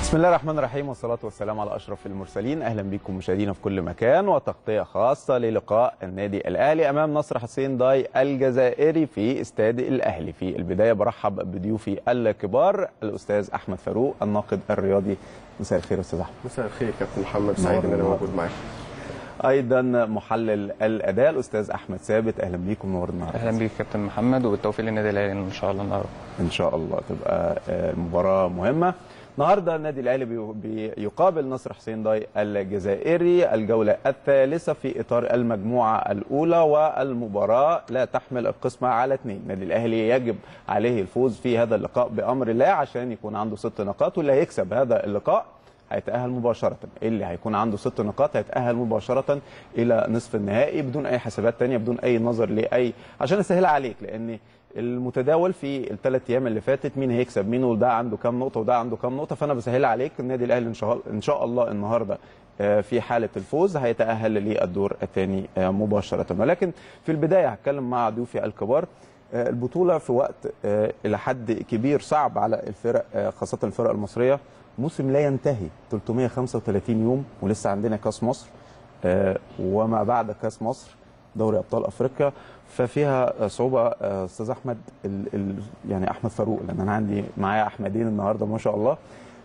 بسم الله الرحمن الرحيم والصلاة والسلام على أشرف المرسلين أهلا بكم مشاهدينا في كل مكان وتغطية خاصة للقاء النادي الأهلي أمام نصر حسين داي الجزائري في استاد الأهلي في البداية برحب بضيوفي الكبار الأستاذ أحمد فاروق الناقد الرياضي مساء الخير أستاذ أحمد مساء الخير كابتن محمد سعيد ان انا موجود معاك أيضا محلل الأداء الأستاذ أحمد ثابت أهلا بيكم نور النهارده اهلا بيك كابتن محمد وبالتوفيق للنادي الاهلي ان شاء الله النهارده ان شاء الله تبقى آه، مباراه مهمه النهارده النادي الاهلي بي- بيقابل نصر حسين داي الجزائري الجوله الثالثه في اطار المجموعه الاولى والمباراه لا تحمل القسمه على اثنين النادي الاهلي يجب عليه الفوز في هذا اللقاء بامر الله عشان يكون عنده ست نقاط واللي هيكسب هذا اللقاء هيتأهل مباشرة اللي هيكون عنده ست نقاط هيتأهل مباشرة إلى نصف النهائي بدون أي حسابات تانية بدون أي نظر لأي عشان أسهلها عليك لأن المتداول في الثلاث ايام اللي فاتت مين هيكسب مين وده عنده كام نقطه وده عنده كام نقطه فانا بسهلها عليك النادي الاهلي ان شاء ان شاء الله النهارده آه، في حاله الفوز هيتاهل للدور الثاني آه، مباشره ولكن في البدايه هتكلم مع ضيوفي الكبار آه، البطوله في وقت آه، الى حد كبير صعب على الفرق آه، خاصه الفرق المصريه موسم لا ينتهي 335 يوم ولسه عندنا كاس مصر آه، وما بعد كاس مصر دوري ابطال افريقيا ففيها صعوبه آه، استاذ احمد ال ال يعني احمد فاروق لان انا عندي معايا احمدين النهارده ما شاء الله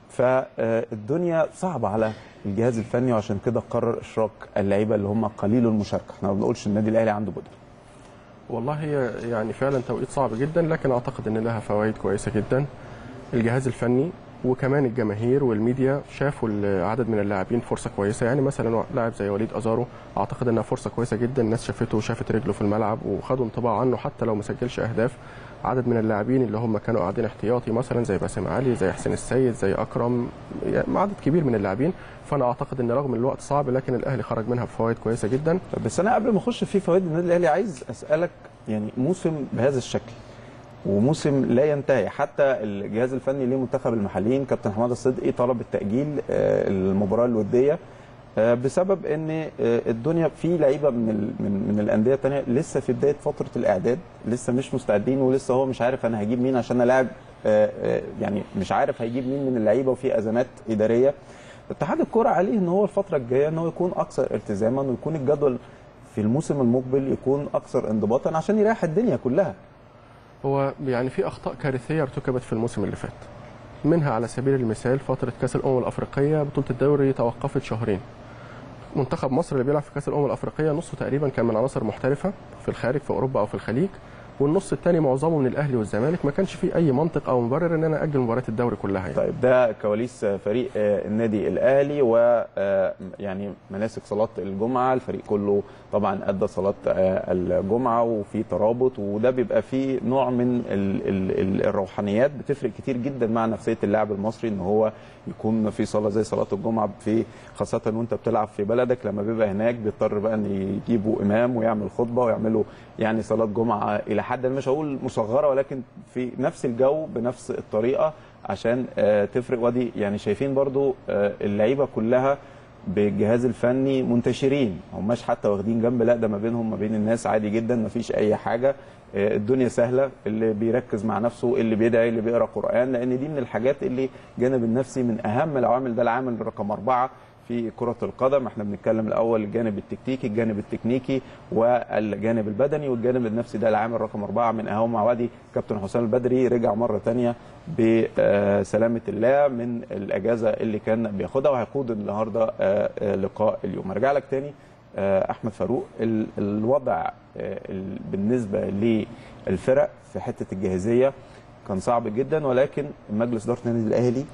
فالدنيا صعبه على الجهاز الفني وعشان كده قرر اشراك اللعيبه اللي هم قليل المشاركه احنا ما بنقولش النادي الاهلي عنده بدل والله هي يعني فعلا توقيت صعب جدا لكن اعتقد ان لها فوائد كويسه جدا الجهاز الفني وكمان الجماهير والميديا شافوا عدد من اللاعبين فرصه كويسه يعني مثلا لاعب زي وليد ازارو اعتقد انها فرصه كويسه جدا الناس شافته وشافت رجله في الملعب وخدوا انطباع عنه حتى لو ما سجلش اهداف عدد من اللاعبين اللي هم كانوا قاعدين احتياطي مثلا زي باسم علي زي حسين السيد زي اكرم يعني عدد كبير من اللاعبين فانا اعتقد ان رغم الوقت صعب لكن الاهلي خرج منها بفوائد كويسه جدا طب بس انا قبل ما اخش في فوائد النادي الاهلي عايز اسالك يعني موسم بهذا الشكل وموسم لا ينتهي حتى الجهاز الفني لمنتخب المحليين كابتن حماده الصدقي طلب التاجيل آه، المباراه الوديه آه، بسبب ان آه، الدنيا في لعيبه من ال- من من الانديه الثانيه لسه في بدايه فتره الاعداد لسه مش مستعدين ولسه هو مش عارف انا هجيب مين عشان الاعب آه، آه، يعني مش عارف هيجيب مين من اللعيبه وفي ازمات اداريه اتحاد الكره عليه ان هو الفتره الجايه ان هو يكون اكثر التزاما ويكون الجدول في الموسم المقبل يكون اكثر انضباطا عشان يريح الدنيا كلها هو يعني في اخطاء كارثيه ارتكبت في الموسم اللي فات منها على سبيل المثال فتره كاس الامم الافريقيه بطوله الدوري توقفت شهرين منتخب مصر اللي بيلعب في كاس الامم الافريقيه نصه تقريبا كان من عناصر محترفه في الخارج في اوروبا او في الخليج والنص الثاني معظمه من الاهلي والزمالك ما كانش فيه اي منطق او مبرر ان انا اجل مباريات الدوري كلها يعني. طيب ده كواليس فريق آه، النادي الاهلي و آه، يعني مناسك صلاه الجمعه الفريق كله طبعا ادى صلاه آه، الجمعه وفي ترابط وده بيبقى فيه نوع من ال ال ال الروحانيات بتفرق كتير جدا مع نفسيه اللاعب المصري ان هو يكون في صلاه زي صلاه الجمعه في خاصه وانت بتلعب في بلدك لما بيبقى هناك بيضطر بقى ان يجيبوا امام ويعمل خطبه ويعملوا يعني صلاه جمعه الى حد أنا مش هقول مصغره ولكن في نفس الجو بنفس الطريقه عشان آه، تفرق وادي يعني شايفين برضو آه، اللعيبه كلها بالجهاز الفني منتشرين هماش حتى واخدين جنب لا ده ما بينهم ما بين الناس عادي جدا ما فيش اي حاجه آه، الدنيا سهله اللي بيركز مع نفسه اللي بيدعي اللي بيقرا قران لان دي من الحاجات اللي جانب النفسي من اهم العوامل ده العامل رقم اربعه في كرة القدم احنا بنتكلم الاول الجانب التكتيكي الجانب التكنيكي والجانب البدني والجانب النفسي ده العامل رقم اربعة من اهم معوادي كابتن حسام البدري رجع مرة تانية بسلامة الله من الاجازة اللي كان بياخدها وهيقود النهاردة آه، آه، لقاء اليوم ارجع لك تاني آه، احمد فاروق ال- الوضع آه، ال- بالنسبة للفرق في حتة الجاهزية كان صعب جدا ولكن مجلس اداره النادي الاهلي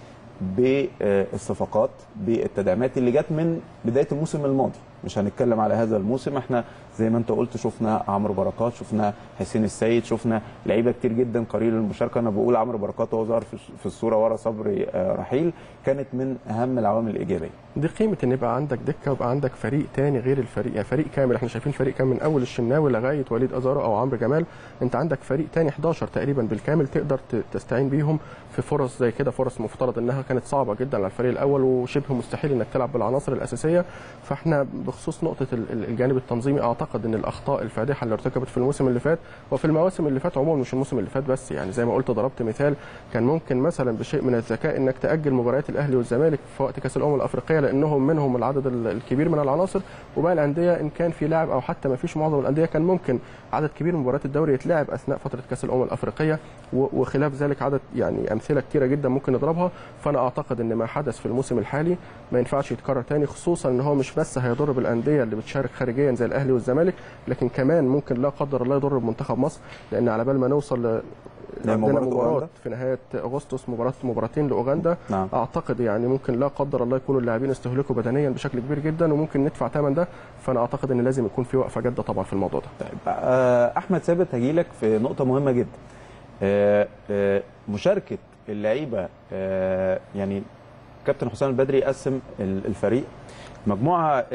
بالصفقات بالتدعيمات اللي جت من بدايه الموسم الماضي مش هنتكلم على هذا الموسم احنا زي ما انت قلت شفنا عمرو بركات شفنا حسين السيد شفنا لعيبه كتير جدا قليل المشاركه انا بقول عمرو بركات وهو ظهر في في الصوره ورا صبري آه، رحيل كانت من اهم العوامل الايجابيه دي قيمه ان يبقى عندك دكه ويبقى عندك فريق تاني غير الفريق يعني فريق كامل احنا شايفين فريق كامل من اول الشناوي لغايه وليد ازارو او عمرو جمال انت عندك فريق تاني 11 تقريبا بالكامل تقدر ت- تستعين بيهم في فرص زي كده فرص مفترض انها كانت صعبه جدا على الفريق الاول وشبه مستحيل انك تلعب بالعناصر الاساسيه فاحنا بخصوص نقطه ال- ال- الجانب التنظيمي اعتقد ان الاخطاء الفادحه اللي ارتكبت في الموسم اللي فات وفي المواسم اللي فات عموما مش الموسم اللي فات بس يعني زي ما قلت ضربت مثال كان ممكن مثلا بشيء من الذكاء انك تاجل مباريات الاهلي والزمالك في وقت كاس الامم الافريقيه لانهم منهم العدد ال- الكبير من العناصر وباقي الانديه ان كان في لاعب او حتى ما فيش معظم الانديه كان ممكن عدد كبير من مباريات الدوري يتلعب اثناء فتره كاس الامم الافريقيه و- وخلاف ذلك عدد يعني امثله كثيره جدا ممكن نضربها فانا اعتقد ان ما حدث في الموسم الحالي ما ينفعش يتكرر تاني خصوصا ان هو مش بس هيضر بالانديه اللي بتشارك خارجيا زي الاهلي والزمالك لكن كمان ممكن لا قدر الله يضر بمنتخب مصر لان على بال ما نوصل ل... عندنا لمباراة مباراه أوغندا؟ في نهايه اغسطس مباراه مباراتين لاوغندا نعم. اعتقد يعني ممكن لا قدر الله يكونوا اللاعبين استهلكوا بدنيا بشكل كبير جدا وممكن ندفع ثمن ده فانا اعتقد ان لازم يكون في وقفه جاده طبعا في الموضوع ده طيب آه، احمد ثابت هجيلك في نقطه مهمه جدا آه، آه، مشاركه اللعيبه آه، يعني كابتن حسام البدري قسم ال- الفريق المجموعه ال-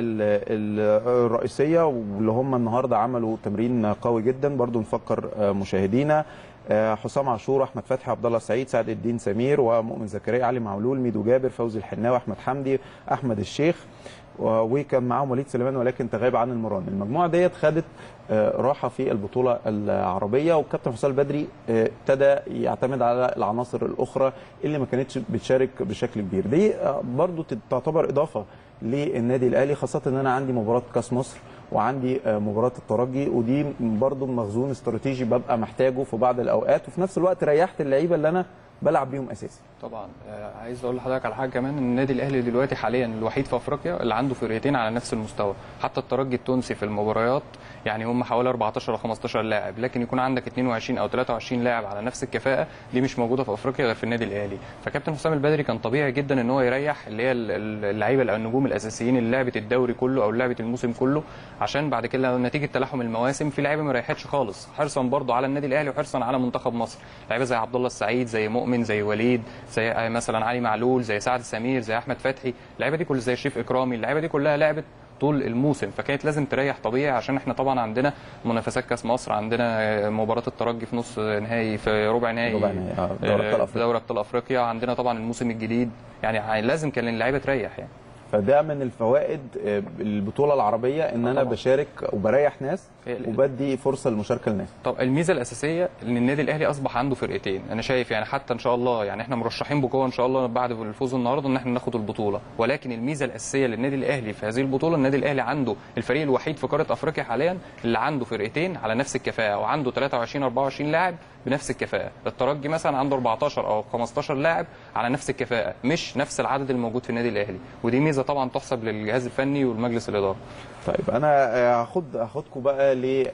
ال- الرئيسيه واللي هم النهارده عملوا تمرين قوي جدا برضو نفكر آه، مشاهدينا آه، حسام عاشور احمد فتحي عبد الله السعيد سعد الدين سمير ومؤمن زكريا علي معلول ميدو جابر فوزي الحناوي احمد حمدي احمد الشيخ و- وكان معاهم وليد سليمان ولكن تغاب عن المران المجموعه ديت خدت آه، راحه في البطوله العربيه والكابتن حسام البدري آه، ابتدى يعتمد على العناصر الاخرى اللي ما كانتش بتشارك بشكل كبير دي آه، برضو تت- تعتبر اضافه للنادي الاهلي خاصه ان انا عندي مباراه كاس مصر وعندي آه، مباراه الترجي ودي برضو مخزون استراتيجي ببقى محتاجه في بعض الاوقات وفي نفس الوقت ريحت اللعيبه اللي انا بلعب بيهم اساسي طبعا آه، عايز اقول لحضرتك على حاجه كمان ان النادي الاهلي دلوقتي حاليا الوحيد في افريقيا اللي عنده فرقتين على نفس المستوى حتى الترجي التونسي في المباريات يعني هم حوالي 14 او 15 لاعب لكن يكون عندك 22 او 23 لاعب على نفس الكفاءه دي مش موجوده في افريقيا غير في النادي الاهلي فكابتن حسام البدري كان طبيعي جدا ان هو يريح اللي هي ال- ال- اللعيبه او النجوم الاساسيين اللي لعبت الدوري كله او لعبه الموسم كله عشان بعد كده نتيجه تلاحم المواسم في لعيبه ما ريحتش خالص حرصا برضو على النادي الاهلي وحرصا على منتخب مصر لعيبه زي عبد الله السعيد زي مؤمن زي وليد زي آه، مثلا علي معلول زي سعد سمير زي احمد فتحي اللعيبه دي كل زي شريف اكرامي اللعيبه دي كلها لعبت طول الموسم فكانت لازم تريح طبيعي عشان احنا طبعا عندنا منافسات كاس مصر عندنا آه، مباراه الترجي في نص نهائي في ربع نهائي ربع نهائي، آه، دوري أبطال آه، أفريقيا. دوري ابطال افريقيا عندنا طبعا الموسم الجديد يعني لازم كان اللعيبه تريح يعني فده من الفوائد آه، البطوله العربيه ان انا طبعا. بشارك وبريح ناس هي ال- وبدي فرصه للمشاركه لناس طب الميزه الاساسيه ان النادي الاهلي اصبح عنده فرقتين انا شايف يعني حتى ان شاء الله يعني احنا مرشحين بقوه ان شاء الله بعد الفوز النهارده ان احنا ناخد البطوله ولكن الميزه الاساسيه للنادي الاهلي في هذه البطوله النادي الاهلي عنده الفريق الوحيد في قاره افريقيا حاليا اللي عنده فرقتين على نفس الكفاءه وعنده 23 24 لاعب بنفس الكفاءه الترجي مثلا عنده 14 او 15 لاعب على نفس الكفاءه مش نفس العدد الموجود في النادي الاهلي ودي ميزه طبعا تحسب للجهاز الفني والمجلس الاداره طيب انا آه، هاخد هاخدكم بقى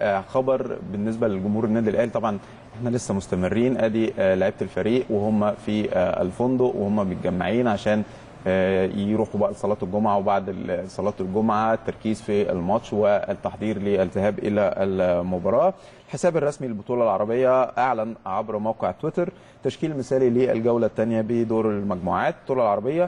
لخبر بالنسبه لجمهور النادي الاهلي طبعا احنا لسه مستمرين ادي آه، لعيبه الفريق وهم في آه، الفندق وهم متجمعين عشان آه، يروحوا بقى لصلاه الجمعه وبعد ال- صلاه الجمعه التركيز في الماتش والتحضير للذهاب الى المباراه الحساب الرسمي للبطوله العربيه اعلن عبر موقع تويتر تشكيل مثالي للجوله الثانيه بدور المجموعات البطوله العربيه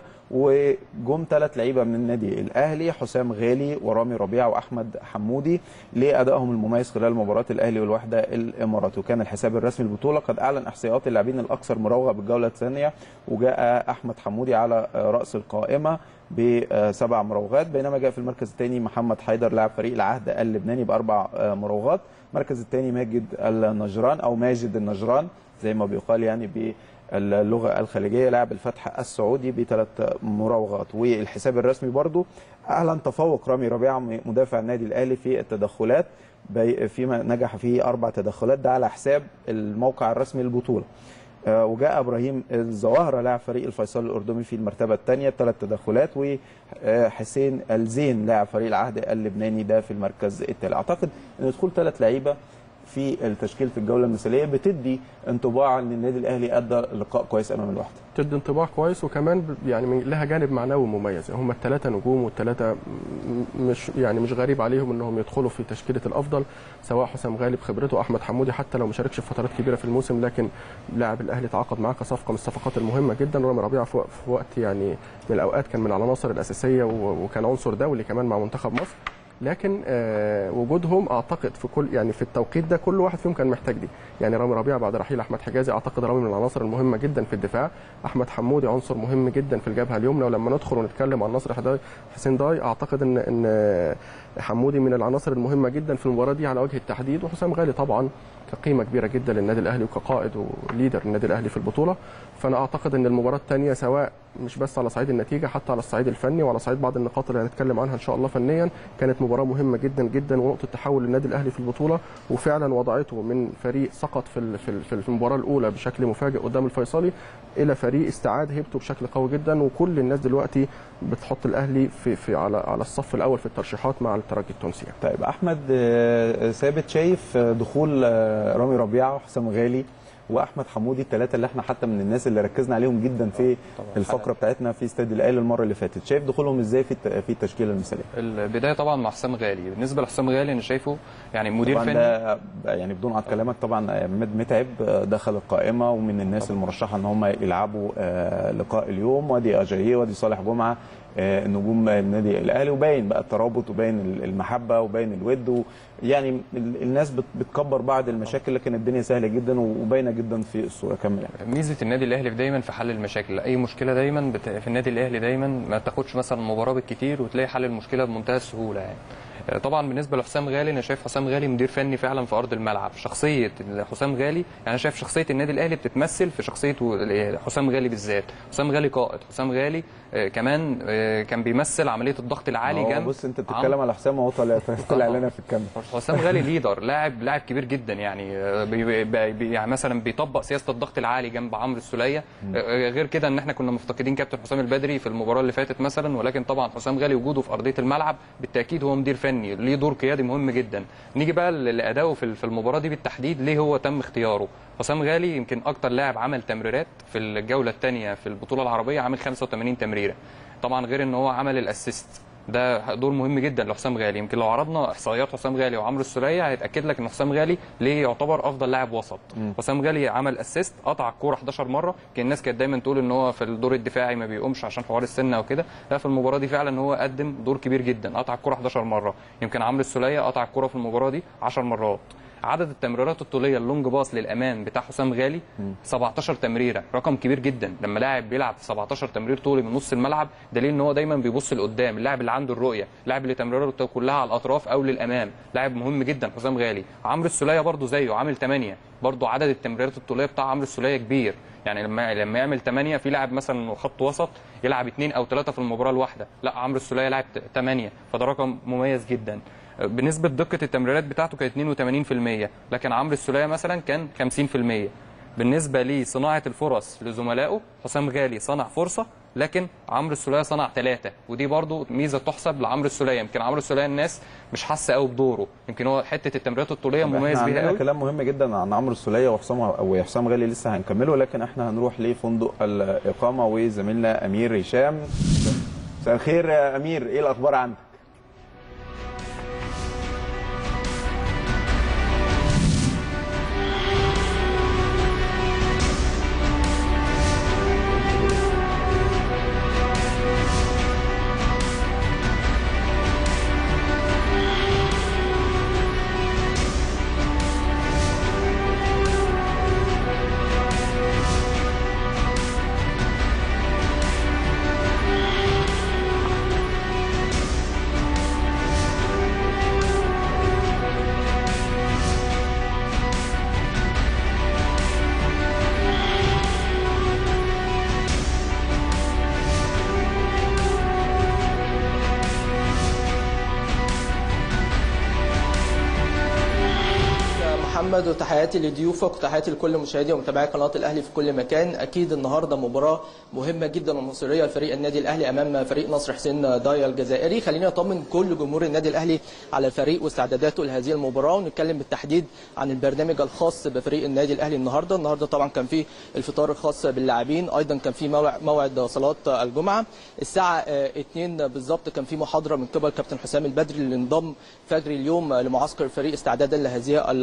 وجم ثلاث لعيبه من النادي الاهلي حسام غالي ورامي ربيع واحمد حمودي لادائهم المميز خلال مباراه الاهلي والوحده الامارات وكان الحساب الرسمي للبطوله قد اعلن احصائيات اللاعبين الاكثر مراوغه بالجوله الثانيه وجاء احمد حمودي على راس القائمه بسبع مراوغات بينما جاء في المركز الثاني محمد حيدر لاعب فريق العهد اللبناني باربع مراوغات المركز الثاني ماجد النجران او ماجد النجران زي ما بيقال يعني باللغه الخليجيه لاعب الفتح السعودي بثلاث مراوغات والحساب الرسمي برضو اعلن تفوق رامي ربيعه مدافع النادي الاهلي في التدخلات بي- فيما نجح فيه اربع تدخلات ده على حساب الموقع الرسمي للبطوله آه، وجاء ابراهيم الزواهره لاعب فريق الفيصل الاردني في المرتبه الثانيه بثلاث تدخلات وحسين الزين لاعب فريق العهد اللبناني ده في المركز الثالث اعتقد ان دخول ثلاث لعيبه في تشكيله الجوله المثاليه بتدي انطباع ان النادي الاهلي ادى لقاء كويس امام الوحده تدي انطباع كويس وكمان ب- يعني من لها جانب معنوي مميز هم الثلاثه نجوم والثلاثه م- مش يعني مش غريب عليهم انهم يدخلوا في تشكيله الافضل سواء حسام غالب خبرته احمد حمودي حتى لو ما شاركش في فترات كبيره في الموسم لكن لاعب الاهلي تعاقد معاه كصفقه من الصفقات المهمه جدا ورامي ربيعه في وق- في وقت يعني من الاوقات كان من العناصر الاساسيه و- وكان عنصر دولي كمان مع منتخب مصر لكن آه، وجودهم اعتقد في كل يعني في التوقيت ده كل واحد فيهم كان محتاج دي يعني رامي ربيعه بعد رحيل احمد حجازي اعتقد رامي من العناصر المهمه جدا في الدفاع احمد حمودي عنصر مهم جدا في الجبهه اليمنى ولما ندخل ونتكلم عن نصر حداي حسين داي اعتقد ان ان حمودي من العناصر المهمه جدا في المباراه دي على وجه التحديد وحسام غالي طبعا كقيمه كبيره جدا للنادي الاهلي وكقائد وليدر النادي الاهلي في البطوله فانا اعتقد ان المباراه الثانيه سواء مش بس على صعيد النتيجه حتى على الصعيد الفني وعلى صعيد بعض النقاط اللي هنتكلم عنها ان شاء الله فنيا كانت مباراه مهمه جدا جدا ونقطه تحول للنادي الاهلي في البطوله وفعلا وضعته من فريق سقط في ال- في ال- في المباراه الاولى بشكل مفاجئ قدام الفيصلي الى فريق استعاد هيبته بشكل قوي جدا وكل الناس دلوقتي بتحط الاهلي في في على على الصف الاول في الترشيحات مع الترجي التونسي يعني. طيب احمد آه، ثابت شايف آه، دخول آه، رامي ربيعه وحسام غالي واحمد حمودي الثلاثه اللي احنا حتى من الناس اللي ركزنا عليهم جدا في طبعاً. الفقره بتاعتنا في استاد الاهلي المره اللي فاتت شايف دخولهم ازاي في الت- في التشكيله المثاليه البدايه طبعا مع حسام غالي بالنسبه لحسام غالي انا شايفه يعني مدير طبعا فني ده يعني بدون قطع كلامك طبعا عماد متعب آه، دخل القائمه ومن الناس المرشحه ان هم يلعبوا آه، لقاء اليوم وادي اجاييه وادي صالح جمعه آه، نجوم النادي الاهلي وباين بقى الترابط وباين المحبه وباين الود و- يعني ال- الناس بت- بتكبر بعض المشاكل لكن الدنيا سهله جدا وباينه جدا في الصوره كمل يعني. ميزه النادي الاهلي في دايما في حل المشاكل اي مشكله دايما بت... في النادي الاهلي دايما ما تاخدش مثلا مباراه بالكتير وتلاقي حل المشكله بمنتهى السهوله يعني آه، طبعا بالنسبه لحسام غالي انا شايف حسام غالي مدير فني فعلا في ارض الملعب شخصيه حسام غالي يعني انا شايف شخصيه النادي الاهلي بتتمثل في شخصيه و- حسام غالي بالذات حسام غالي قائد حسام غالي آه، كمان آه، كان بيمثل عمليه الضغط العالي هو جنب بص انت عمرو- بتتكلم على حسام وهو طالع طلع لنا في الكاميرا حسام غالي ليدر لاعب لاعب كبير جدا يعني آه، بي بي بي يعني مثلا بيطبق سياسه الضغط العالي جنب عمرو السوليه آه، غير كده ان احنا كنا مفتقدين كابتن حسام البدري في المباراه اللي فاتت مثلا ولكن طبعا حسام غالي وجوده في ارضيه الملعب بالتاكيد هو مدير فني ليه دور قيادي مهم جدا نيجي بقى ل- لادائه في في المباراه دي بالتحديد ليه هو تم اختياره حسام غالي يمكن اكتر لاعب عمل تمريرات في الجوله الثانيه في البطوله العربيه عامل 85 تمريره طبعا غير ان هو عمل الاسيست ده دور مهم جدا لحسام غالي يمكن لو عرضنا احصائيات حسام غالي وعمرو السوليه هيتاكد لك ان حسام غالي ليه يعتبر افضل لاعب وسط حسام غالي عمل اسيست قطع الكوره 11 مره كان الناس كانت دايما تقول ان هو في الدور الدفاعي ما بيقومش عشان حوار السن او كده لا في المباراه دي فعلا هو قدم دور كبير جدا قطع الكوره 11 مره يمكن عمرو السوليه قطع الكوره في المباراه دي 10 مرات عدد التمريرات الطوليه اللونج باص للامان بتاع حسام غالي 17 تمريره رقم كبير جدا لما لاعب بيلعب في 17 تمرير طولي من نص الملعب دليل ان هو دايما بيبص لقدام اللاعب اللي عنده الرؤيه اللاعب اللي تمريراته كلها على الاطراف او للامام لاعب مهم جدا حسام غالي عمرو السوليه برده زيه عامل 8 برده عدد التمريرات الطوليه بتاع عمرو السوليه كبير يعني لما لما يعمل 8 في لاعب مثلا خط وسط يلعب 2 او 3 في المباراه الواحده لا عمرو السوليه لعب 8 فده رقم مميز جدا بنسبه دقه التمريرات بتاعته كانت 82% لكن عمرو السوليه مثلا كان 50% بالنسبه لصناعه الفرص لزملائه حسام غالي صنع فرصه لكن عمرو السوليه صنع ثلاثه ودي برضو ميزه تحسب لعمرو السوليه يمكن عمرو السوليه الناس مش حاسه قوي بدوره يمكن هو حته التمريرات الطوليه طب مميز احنا بيها عندنا قوي كلام مهم جدا عن عمرو السوليه وحسام وحسام غالي لسه هنكمله لكن احنا هنروح لفندق الاقامه وزميلنا امير هشام مساء الخير يا امير ايه الاخبار عندك؟ محمد وتحياتي لضيوفك وتحياتي لكل مشاهدي ومتابعي قناه الاهلي في كل مكان اكيد النهارده مباراه مهمه جدا ومصيريه لفريق النادي الاهلي امام فريق نصر حسين دايا الجزائري خليني اطمن كل جمهور النادي الاهلي على الفريق واستعداداته لهذه المباراه ونتكلم بالتحديد عن البرنامج الخاص بفريق النادي الاهلي النهارده النهارده طبعا كان في الفطار الخاص باللاعبين ايضا كان في موعد- موعد صلاه الجمعه الساعه 2 بالظبط كان في محاضره من قبل كابتن حسام البدري اللي انضم فجر اليوم لمعسكر الفريق استعدادا لهذه المباراه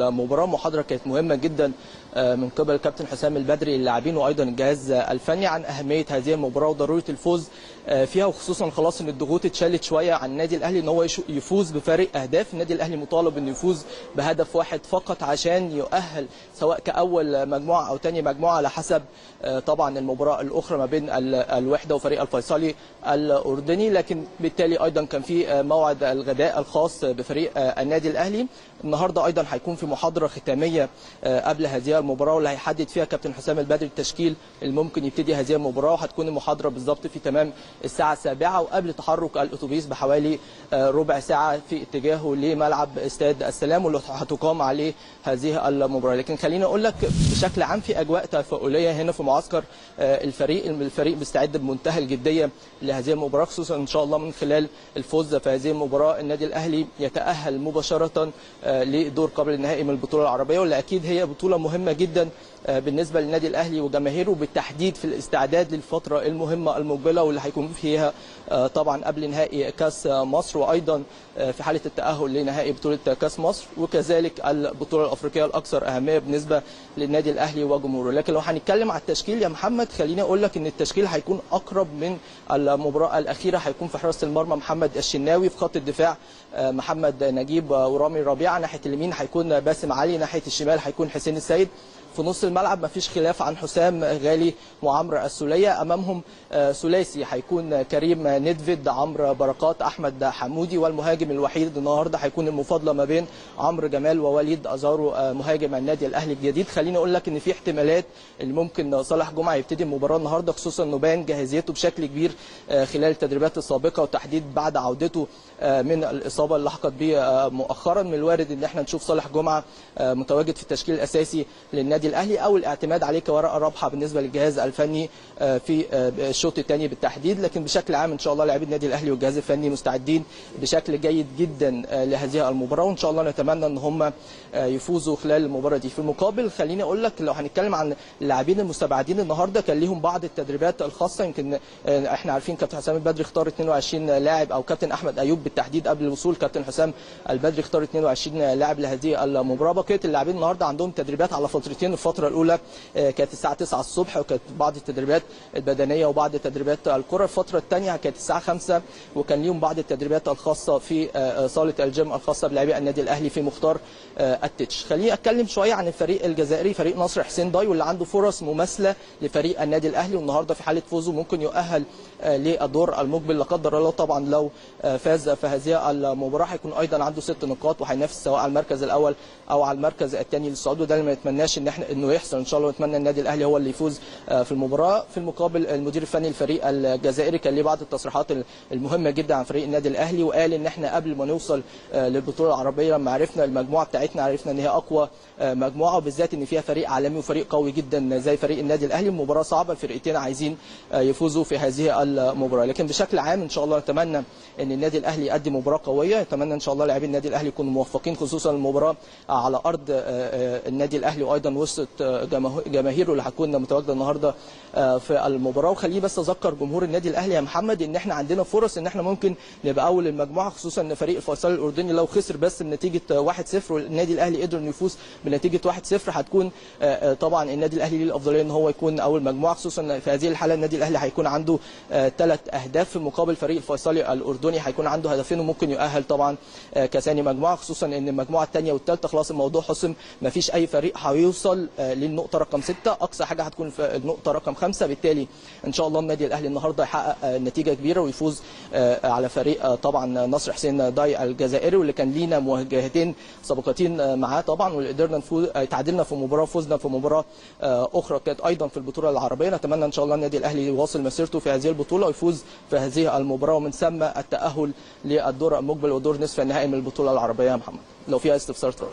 محاضره كانت مهمه جدا آه، من قبل الكابتن حسام البدري للاعبين وايضا الجهاز الفني عن اهميه هذه المباراه وضروره الفوز آه، فيها وخصوصا خلاص ان الضغوط اتشالت شويه عن النادي الاهلي ان هو يشو- يفوز بفارق اهداف النادي الاهلي مطالب انه يفوز بهدف واحد فقط عشان يؤهل سواء كاول مجموعه او ثاني مجموعه على حسب آه، طبعا المباراه الاخرى ما بين ال- الوحده وفريق الفيصلي الاردني لكن بالتالي ايضا كان في آه، موعد الغداء الخاص بفريق آه، النادي الاهلي النهارده ايضا هيكون في محاضره ختاميه آه، قبل هذه المباراه واللي هيحدد فيها كابتن حسام البدري التشكيل اللي ممكن يبتدي هذه المباراه وهتكون المحاضره بالظبط في تمام الساعه السابعه وقبل تحرك الاتوبيس بحوالي آه، ربع ساعه في اتجاهه لملعب استاد السلام واللي هتقام عليه هذه المباراه لكن خليني اقول لك بشكل عام في اجواء تفاؤليه هنا في معسكر آه، الفريق الفريق مستعد بمنتهى الجديه لهذه المباراه خصوصا ان شاء الله من خلال الفوز في هذه المباراه النادي الاهلي يتاهل مباشره آه، لدور قبل النهائي من البطوله العربيه واللي اكيد هي بطوله مهمه جدا آه، بالنسبه للنادي الاهلي وجماهيره بالتحديد في الاستعداد للفتره المهمه المقبله واللي هيكون فيها آه، طبعا قبل نهائي كاس مصر وايضا آه، في حاله التاهل لنهائي بطوله كاس مصر وكذلك البطوله الافريقيه الاكثر اهميه بالنسبه للنادي الاهلي وجمهوره لكن لو هنتكلم على التشكيل يا محمد خليني اقول لك ان التشكيل هيكون اقرب من المباراه الاخيره هيكون في حراسه المرمى محمد الشناوي في خط الدفاع آه، محمد نجيب ورامي ربيعه ناحيه اليمين هيكون باسم علي ناحيه الشمال هيكون حسين السيد في نص الملعب مفيش خلاف عن حسام غالي وعمرو السوليه امامهم آه، ثلاثي هيكون كريم ندفيد عمرو بركات احمد حمودي والمهاجم الوحيد النهارده هيكون المفاضله ما بين عمرو جمال ووليد ازارو آه، مهاجم النادي الاهلي الجديد خليني اقول لك ان في احتمالات اللي ممكن صالح جمعه يبتدي المباراه النهارده خصوصا انه باين جاهزيته بشكل كبير آه، خلال التدريبات السابقه وتحديد بعد عودته آه، من الاصابه اللي لحقت به آه، مؤخرا من الوارد ان احنا نشوف صالح جمعه آه، متواجد في التشكيل الاساسي للنادي الاهلي او الاعتماد عليه كورقه رابحه بالنسبه للجهاز الفني آه، في آه، الشوط الثاني بالتحديد لكن بشكل عام ان شاء الله لاعبي النادي الاهلي والجهاز الفني مستعدين بشكل جيد جدا آه، لهذه المباراه وان شاء الله نتمنى ان هم آه، يفوزوا خلال المباراه دي في المقابل خليني اقول لك لو هنتكلم عن اللاعبين المستبعدين النهارده كان ليهم بعض التدريبات الخاصه يمكن آه، احنا عارفين كابتن حسام البدري اختار 22 لاعب او كابتن احمد ايوب بالتحديد قبل الوصول كابتن حسام البدري اختار 22 لاعب لهذه المباراه بقيه اللاعبين النهارده عندهم تدريبات على فترتين الفتره الاولى آه، كانت الساعه 9 الصبح وكانت بعض التدريبات البدنيه وبعض تدريبات الكره الفتره الثانيه كانت الساعه 5 وكان ليهم بعض التدريبات الخاصه في آه، آه، صاله الجيم الخاصه بلاعبي النادي الاهلي في مختار آه، التتش خليني اتكلم شويه عن الفريق الجزائري فريق نصر حسين داي واللي عنده فرص مماثله لفريق النادي الاهلي والنهارده في حاله فوزه ممكن يؤهل آه، للدور المقبل لا قدر الله طبعا لو آه، فاز في هذه المباراه هيكون ايضا عنده ست نقاط وهينافس سواء على المركز الاول او على المركز الثاني للصعود وده اللي ما نتمناش ان احنا انه يحصل ان شاء الله نتمنى النادي الاهلي هو اللي يفوز آه، في المباراه في المقابل المدير الفني للفريق الجزائري كان ليه بعض التصريحات المهمه جدا عن فريق النادي الاهلي وقال ان احنا قبل ما نوصل آه، للبطوله العربيه لما عرفنا المجموعه بتاعتنا عرفنا ان هي اقوى آه، مجموعه وبالذات ان فيها فريق عالمي وفريق قوي جدا زي فريق النادي الاهلي مباراه صعبه الفرقتين عايزين آه، يفوزوا في هذه المباراه لكن بشكل عام ان شاء الله نتمنى ان النادي الاهلي يقدم مباراه قويه نتمنى ان شاء الله لاعبي النادي الاهلي يكونوا موفقين خصوصا المباراه على ارض آه، آه، النادي الاهلي وايضا وسط آه، جماهير- جماهيره اللي هتكون متواجده النهارده آه، في المباراه وخليه بس اذكر جمهور النادي الاهلي يا محمد ان احنا عندنا فرص ان احنا ممكن نبقى اول المجموعه خصوصا ان فريق الفيصل الاردني لو خسر بس بنتيجه 1-0 والنادي الاهلي قدر انه يفوز بنتيجه 1-0 هتكون آه، آه، طبعا النادي الاهلي ليه الافضليه ان هو يكون اول مجموعه خصوصا إن في هذه الحاله النادي الاهلي هيكون عنده ثلاث اهداف في مقابل فريق الفيصلي الاردني هيكون عنده هدفين وممكن يؤهل طبعا آه، كثاني مجموعه خصوصا ان المجموعه الثانيه والثالثه خلاص الموضوع حسم ما فيش اي فريق هيوصل آه، للنقطه رقم 6 اقصى حاجه هتكون في النقطه رقم 5 بالتالي ان شاء الله النادي الاهلي النهارده يحقق آه، نتيجه كبيره ويفوز آه، على فريق آه، طبعا نصر حسين داي الجزائري واللي كان لينا مواجهتين سابقتين آه، معاه طبعا واللي قدرنا نفوز آه، تعادلنا في مباراه وفوزنا في مباراه آه، اخرى كانت ايضا في البطوله العربيه نتمنى ان شاء الله النادي الاهلي يواصل مسيرته في هذه البطوله ويفوز في هذه المباراه ومن ثم التاهل للدور المقبل ودور نصف النهائي من البطوله العربيه يا محمد لو فيها استفسار اتفضل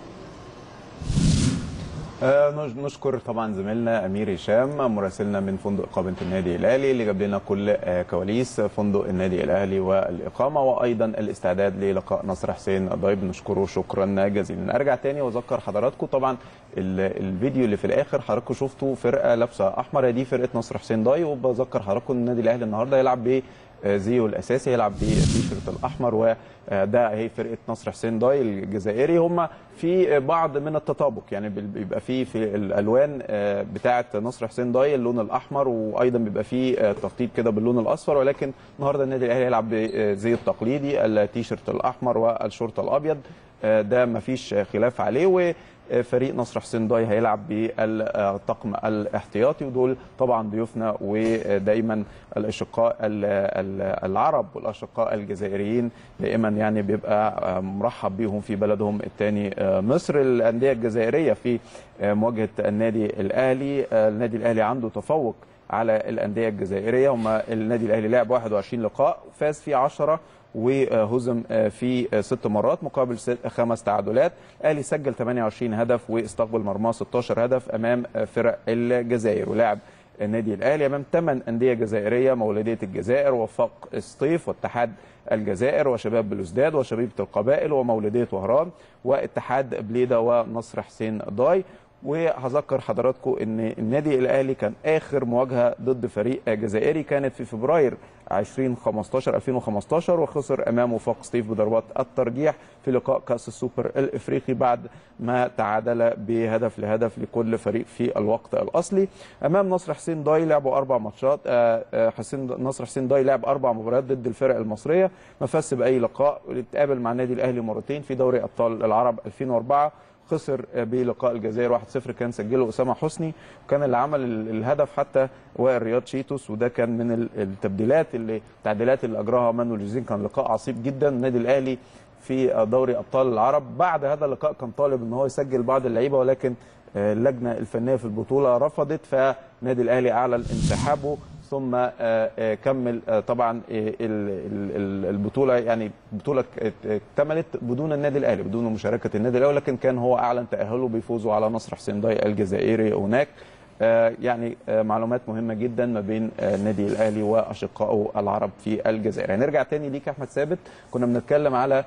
آه، نش- نشكر طبعا زميلنا امير هشام مراسلنا من فندق اقامه النادي الاهلي اللي جاب لنا كل آه، كواليس فندق النادي الاهلي والاقامه وايضا الاستعداد للقاء نصر حسين ضايب نشكره شكرا جزيلا ارجع تاني واذكر حضراتكم طبعا ال- الفيديو اللي في الاخر حضراتكم شفتوا فرقه لابسه احمر هي دي فرقه نصر حسين ضاي وبذكر حضراتكم ان النادي الاهلي النهارده يلعب ب زيه الاساسي هيلعب بالتيشيرت الاحمر وده هي فرقه نصر حسين داي الجزائري هم في بعض من التطابق يعني بيبقى في في الالوان بتاعه نصر حسين داي اللون الاحمر وايضا بيبقى في تخطيط كده باللون الاصفر ولكن النهارده النادي الاهلي هيلعب بزي التقليدي التيشيرت الاحمر والشورت الابيض ده مفيش خلاف عليه وفريق نصر حسين داي هيلعب بالطقم الاحتياطي ودول طبعا ضيوفنا ودايما الاشقاء العرب والاشقاء الجزائريين دائما يعني بيبقى مرحب بيهم في بلدهم الثاني مصر الانديه الجزائريه في مواجهه النادي الاهلي النادي الاهلي عنده تفوق على الانديه الجزائريه هم النادي الاهلي لعب 21 لقاء فاز في 10 وهزم في ست مرات مقابل خمس تعادلات الاهلي سجل 28 هدف واستقبل مرماه 16 هدف امام فرق الجزائر ولعب النادي الاهلي امام ثمان انديه جزائريه مولوديه الجزائر وفاق الصيف واتحاد الجزائر وشباب بلوزداد وشبيبه القبائل ومولوديه وهران واتحاد بليده ونصر حسين داي وهذكر حضراتكم ان النادي الاهلي كان اخر مواجهه ضد فريق جزائري كانت في فبراير 2015 2015 وخسر امام وفاق سطيف بضربات الترجيح في لقاء كاس السوبر الافريقي بعد ما تعادل بهدف لهدف لكل فريق في الوقت الاصلي امام نصر حسين داي لعبوا اربع ماتشات حسين نصر حسين داي لعب اربع مباريات ضد الفرق المصريه ما فاز باي لقاء اتقابل مع النادي الاهلي مرتين في دوري ابطال العرب 2004 خسر بلقاء الجزائر 1-0 كان سجله اسامه حسني وكان اللي عمل الهدف حتى وائل رياض شيتوس وده كان من التبديلات اللي التعديلات اللي اجراها مانويل جوزين كان لقاء عصيب جدا النادي الاهلي في دوري ابطال العرب بعد هذا اللقاء كان طالب ان هو يسجل بعض اللعيبه ولكن اللجنه الفنيه في البطوله رفضت فالنادي الاهلي اعلن انسحابه ثم كمل طبعا البطوله يعني البطوله اكتملت بدون النادي الاهلي بدون مشاركه النادي الاهلي لكن كان هو اعلن تاهله بيفوزوا على نصر حسين داي الجزائري هناك يعني معلومات مهمه جدا ما بين النادي الاهلي واشقائه العرب في الجزائر هنرجع تاني ليك يا احمد ثابت كنا بنتكلم على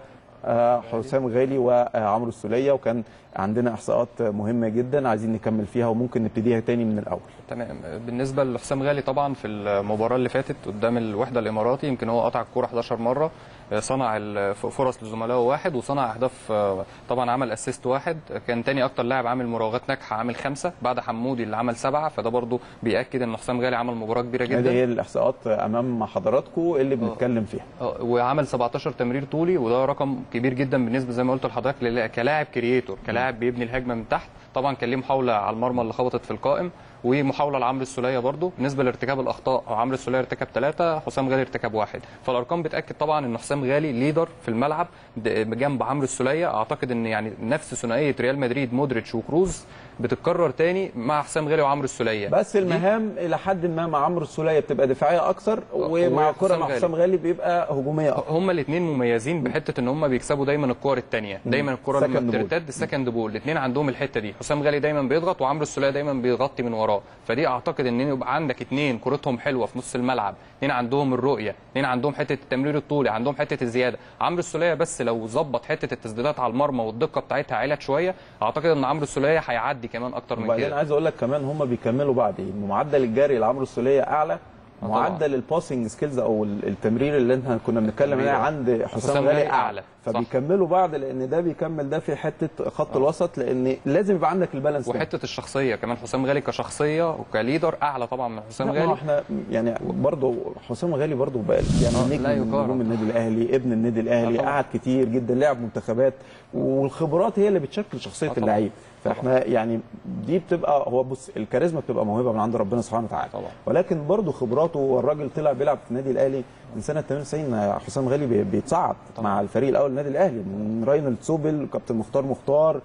حسام غالي وعمرو السوليه وكان عندنا احصاءات مهمه جدا عايزين نكمل فيها وممكن نبتديها تاني من الاول تمام بالنسبه لحسام غالي طبعا في المباراه اللي فاتت قدام الوحده الاماراتي يمكن هو قطع الكوره 11 مره صنع فرص لزملائه واحد وصنع اهداف طبعا عمل اسيست واحد كان تاني اكتر لاعب عامل مراوغات ناجحه عامل خمسه بعد حمودي اللي عمل سبعه فده برضو بياكد ان حسام غالي عمل مباراه كبيره جدا هذه هي الاحصاءات امام حضراتكم اللي بنتكلم فيها وعمل 17 تمرير طولي وده رقم كبير جدا بالنسبه زي ما قلت لحضرتك كلاعب كرييتور كلاعب بيبني الهجمه من تحت طبعا كان ليه محاوله على المرمى اللي خبطت في القائم ومحاوله لعمرو السوليه برضو بالنسبه لارتكاب الاخطاء عمرو السوليه ارتكب ثلاثه حسام غالي ارتكب واحد فالارقام بتاكد طبعا ان حسام غالي ليدر في الملعب جنب عمرو السوليه اعتقد ان يعني نفس ثنائيه ريال مدريد مودريتش وكروز بتتكرر تاني مع حسام غالي وعمرو السوليه بس المهام الى حد ما مع عمرو السوليه بتبقى دفاعيه اكثر ومع كره مع حسام غالي بيبقى هجوميه اكثر هما الاثنين مميزين بحته ان هما بيكسبوا دايما الكور الثانيه دايما الكره لما بترتد السكند بول الاثنين عندهم الحته دي حسام غالي دايما بيضغط وعمرو السوليه دايما بيغطي من وراه فدي اعتقد ان يبقى عندك اثنين كورتهم حلوه في نص الملعب اثنين عندهم الرؤيه اثنين عندهم حته التمرير الطولي عندهم حته الزياده عمرو السوليه بس لو ظبط حته التسديدات على المرمى والدقه بتاعتها عالت شويه اعتقد ان عمرو السوليه هيعدي كمان اكتر من كده انا عايز اقول لك كمان هم بيكملوا بعد ايه معدل الجري لعمرو السوليه اعلى معدل الباسنج سكيلز او التمرير اللي احنا كنا بنتكلم عليه عند حسام غالي اعلى فبيكملوا بعض لان ده بيكمل ده في حته خط أوه. الوسط لان لازم يبقى عندك البالانس وحته الشخصيه كمان حسام غالي كشخصيه وكليدر اعلى طبعا من حسام غالي احنا يعني برضه حسام غالي برضه بقى يعني نجم نجوم النادي الاهلي ابن النادي الاهلي قعد كتير جدا لعب منتخبات والخبرات هي اللي بتشكل شخصيه اللعيب فاحنا يعني دي بتبقى هو بص الكاريزما بتبقى موهبه من عند ربنا سبحانه وتعالى طبعا. ولكن برضه خبراته والراجل طلع بيلعب في النادي الاهلي من سنه 98 حسام غالي بيتصعد طبعا. مع الفريق الاول النادي الاهلي من راينالد سوبل كابتن مختار مختار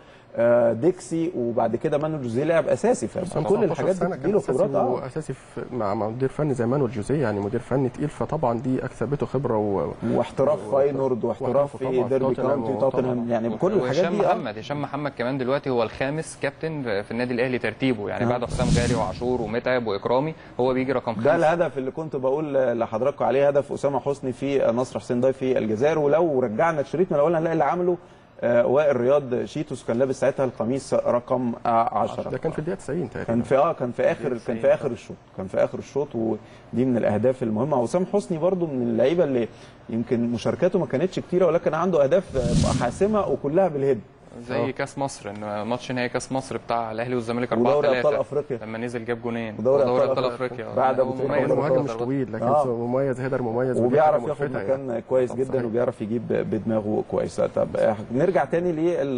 ديكسي وبعد كده مانويل جوزيه لعب اساسي فكل الحاجات دي بتديله خبرات اه اساسي مع مدير فني زي مانويل جوزيه يعني مدير فني تقيل فطبعا دي اكسبته خبره و... واحتراف فاينورد واحتراف في ديربي كاونتي توتنهام يعني كل الحاجات دي محمد هشام محمد كمان دلوقتي هو الخامس كابتن في النادي الاهلي ترتيبه يعني بعد حسام غالي وعاشور ومتعب واكرامي هو بيجي رقم خمسه ده الهدف اللي كنت بقول لحضراتكم عليه هدف اسامه حسني في نصر حسين ضاي في الجزائر ولو رجعنا الشريط من الاول هنلاقي اللي عمله آه، وائل رياض شيتوس كان لابس ساعتها القميص رقم 10 ده كان في الدقيقه 90 تقريبا كان في اه كان في اخر كان في اخر الشوط كان في اخر الشوط ودي من الاهداف المهمه وسام حسني برضو من اللعيبه اللي يمكن مشاركاته ما كانتش كتيره ولكن عنده اهداف حاسمه وكلها بالهيد زي آه. كاس مصر ان ماتش نهائي كاس مصر بتاع الاهلي والزمالك 4 ودوري 3 ابطال افريقيا لما نزل جاب جونين ودوري ودوري أبطال ابطال أفريقيا. افريقيا بعد هو أبو تريكة مميز ودوري المهاجم برضه. مش طويل لكن آه. مميز هيدر مميز وبيعرف ودي حاجة ياخد ملفتة مكان كويس جدا صحيح. وبيعرف يجيب بدماغه كويسه طب نرجع تاني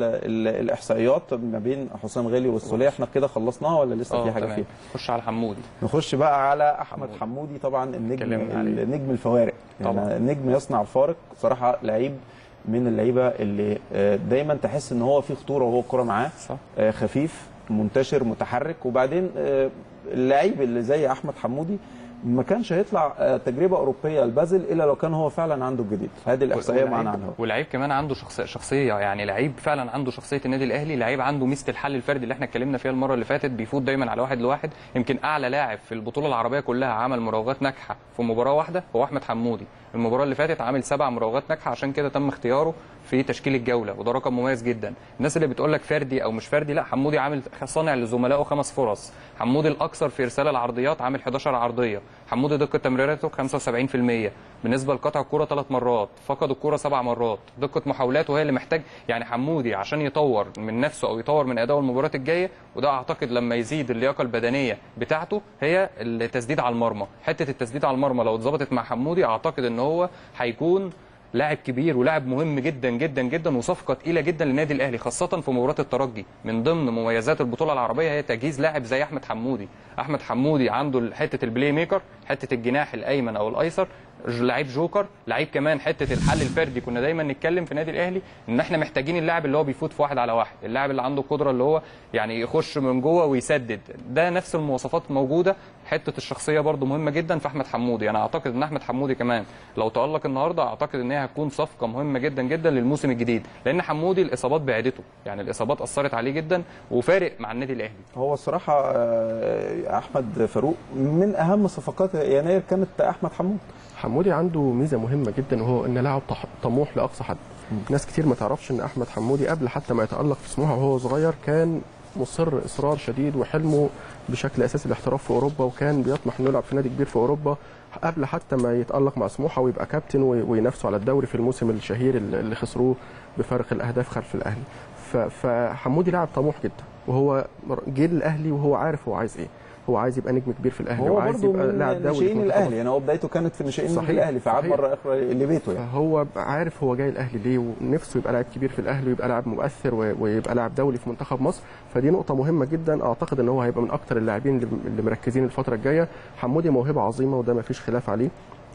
للاحصائيات ما بين حسام غالي والسوليه احنا كده خلصناها ولا لسه اه في حاجه تمام فيها خش على حمودي نخش بقى على احمد حمودي. حمودي طبعا النجم اتكلمنا عليه. النجم الفوارق طبعا. يعني النجم يصنع الفارق صراحه لعيب من اللعيبه اللي آه، دايما تحس ان هو في خطوره وهو الكوره معاه صح آه، خفيف منتشر متحرك وبعدين آه، اللعيب اللي زي احمد حمودي ما كانش هيطلع آه، تجربه اوروبيه لبازل الا لو كان هو فعلا عنده الجديد هذه الاحصائيه معانا ولعيب- عنها ولعيب كمان عنده شخص شخصيه يعني لعيب فعلا عنده شخصيه النادي الاهلي لعيب عنده ميزه الحل الفردي اللي احنا اتكلمنا فيها المره اللي فاتت بيفوت دايما على واحد لواحد يمكن اعلى لاعب في البطوله العربيه كلها عمل مراوغات ناجحه في مباراه واحده هو احمد حمودي المباراه اللي فاتت عامل سبع مراوغات ناجحه عشان كده تم اختياره في تشكيل الجوله وده رقم مميز جدا الناس اللي بتقول لك فردي او مش فردي لا حمودي عامل صانع لزملائه خمس فرص حمودي الاكثر في ارسال العرضيات عامل 11 عرضيه حمودي دقه تمريراته 75% بالنسبه لقطع الكره ثلاث مرات فقد الكره سبع مرات دقه محاولاته هي اللي محتاج يعني حمودي عشان يطور من نفسه او يطور من اداؤه المباريات الجايه وده اعتقد لما يزيد اللياقه البدنيه بتاعته هي التسديد على المرمى حته التسديد على المرمى لو اتظبطت مع حمودي اعتقد ان هو هيكون لاعب كبير ولاعب مهم جدا جدا جدا وصفقه تقيله جدا للنادي الاهلي خاصه في مباراه الترجي من ضمن مميزات البطوله العربيه هي تجهيز لاعب زي احمد حمودي احمد حمودي عنده حته البلاي ميكر حته الجناح الايمن او الايسر ج- لعيب جوكر لعيب كمان حته الحل الفردي كنا دايما نتكلم في النادي الاهلي ان احنا محتاجين اللاعب اللي هو بيفوت في واحد على واحد اللاعب اللي عنده القدره اللي هو يعني يخش من جوه ويسدد ده نفس المواصفات موجوده حته الشخصيه برده مهمه جدا في احمد حمودي انا اعتقد ان احمد حمودي كمان لو تالق النهارده اعتقد ان هي هتكون صفقه مهمه جدا جدا للموسم الجديد لان حمودي الاصابات بعدته يعني الاصابات اثرت عليه جدا وفارق مع النادي الاهلي هو الصراحه آه، احمد فاروق من اهم صفقات يناير كانت احمد حمود حمودي عنده ميزه مهمه جدا وهو ان لاعب طح- طموح لاقصى حد ناس كتير ما تعرفش ان احمد حمودي قبل حتى ما يتالق في سموحه وهو صغير كان مصر اصرار شديد وحلمه بشكل اساسي الاحتراف في اوروبا وكان بيطمح انه يلعب في نادي كبير في اوروبا قبل حتى ما يتالق مع سموحه ويبقى كابتن وي- وينافسوا على الدوري في الموسم الشهير اللي اللي خسروه بفارق الاهداف خلف الاهلي ف- فحمودي لاعب طموح جدا وهو جه الاهلي وهو عارف هو عايز ايه هو عايز يبقى نجم كبير في الاهلي هو وعايز برضه يبقى من لاعب دولي في ناشئين منتخب الاهلي يعني هو بدايته كانت في ناشئين صحيح، الاهلي فعاد صحيح. مره اخرى لبيته يعني فهو عارف هو جاي الاهلي ليه ونفسه يبقى لاعب كبير في الاهلي ويبقى لاعب مؤثر و- ويبقى لاعب دولي في منتخب مصر فدي نقطه مهمه جدا اعتقد ان هو هيبقى من اكتر اللاعبين اللي- اللي مركزين الفتره الجايه حمودي موهبه عظيمه وده ما فيش خلاف عليه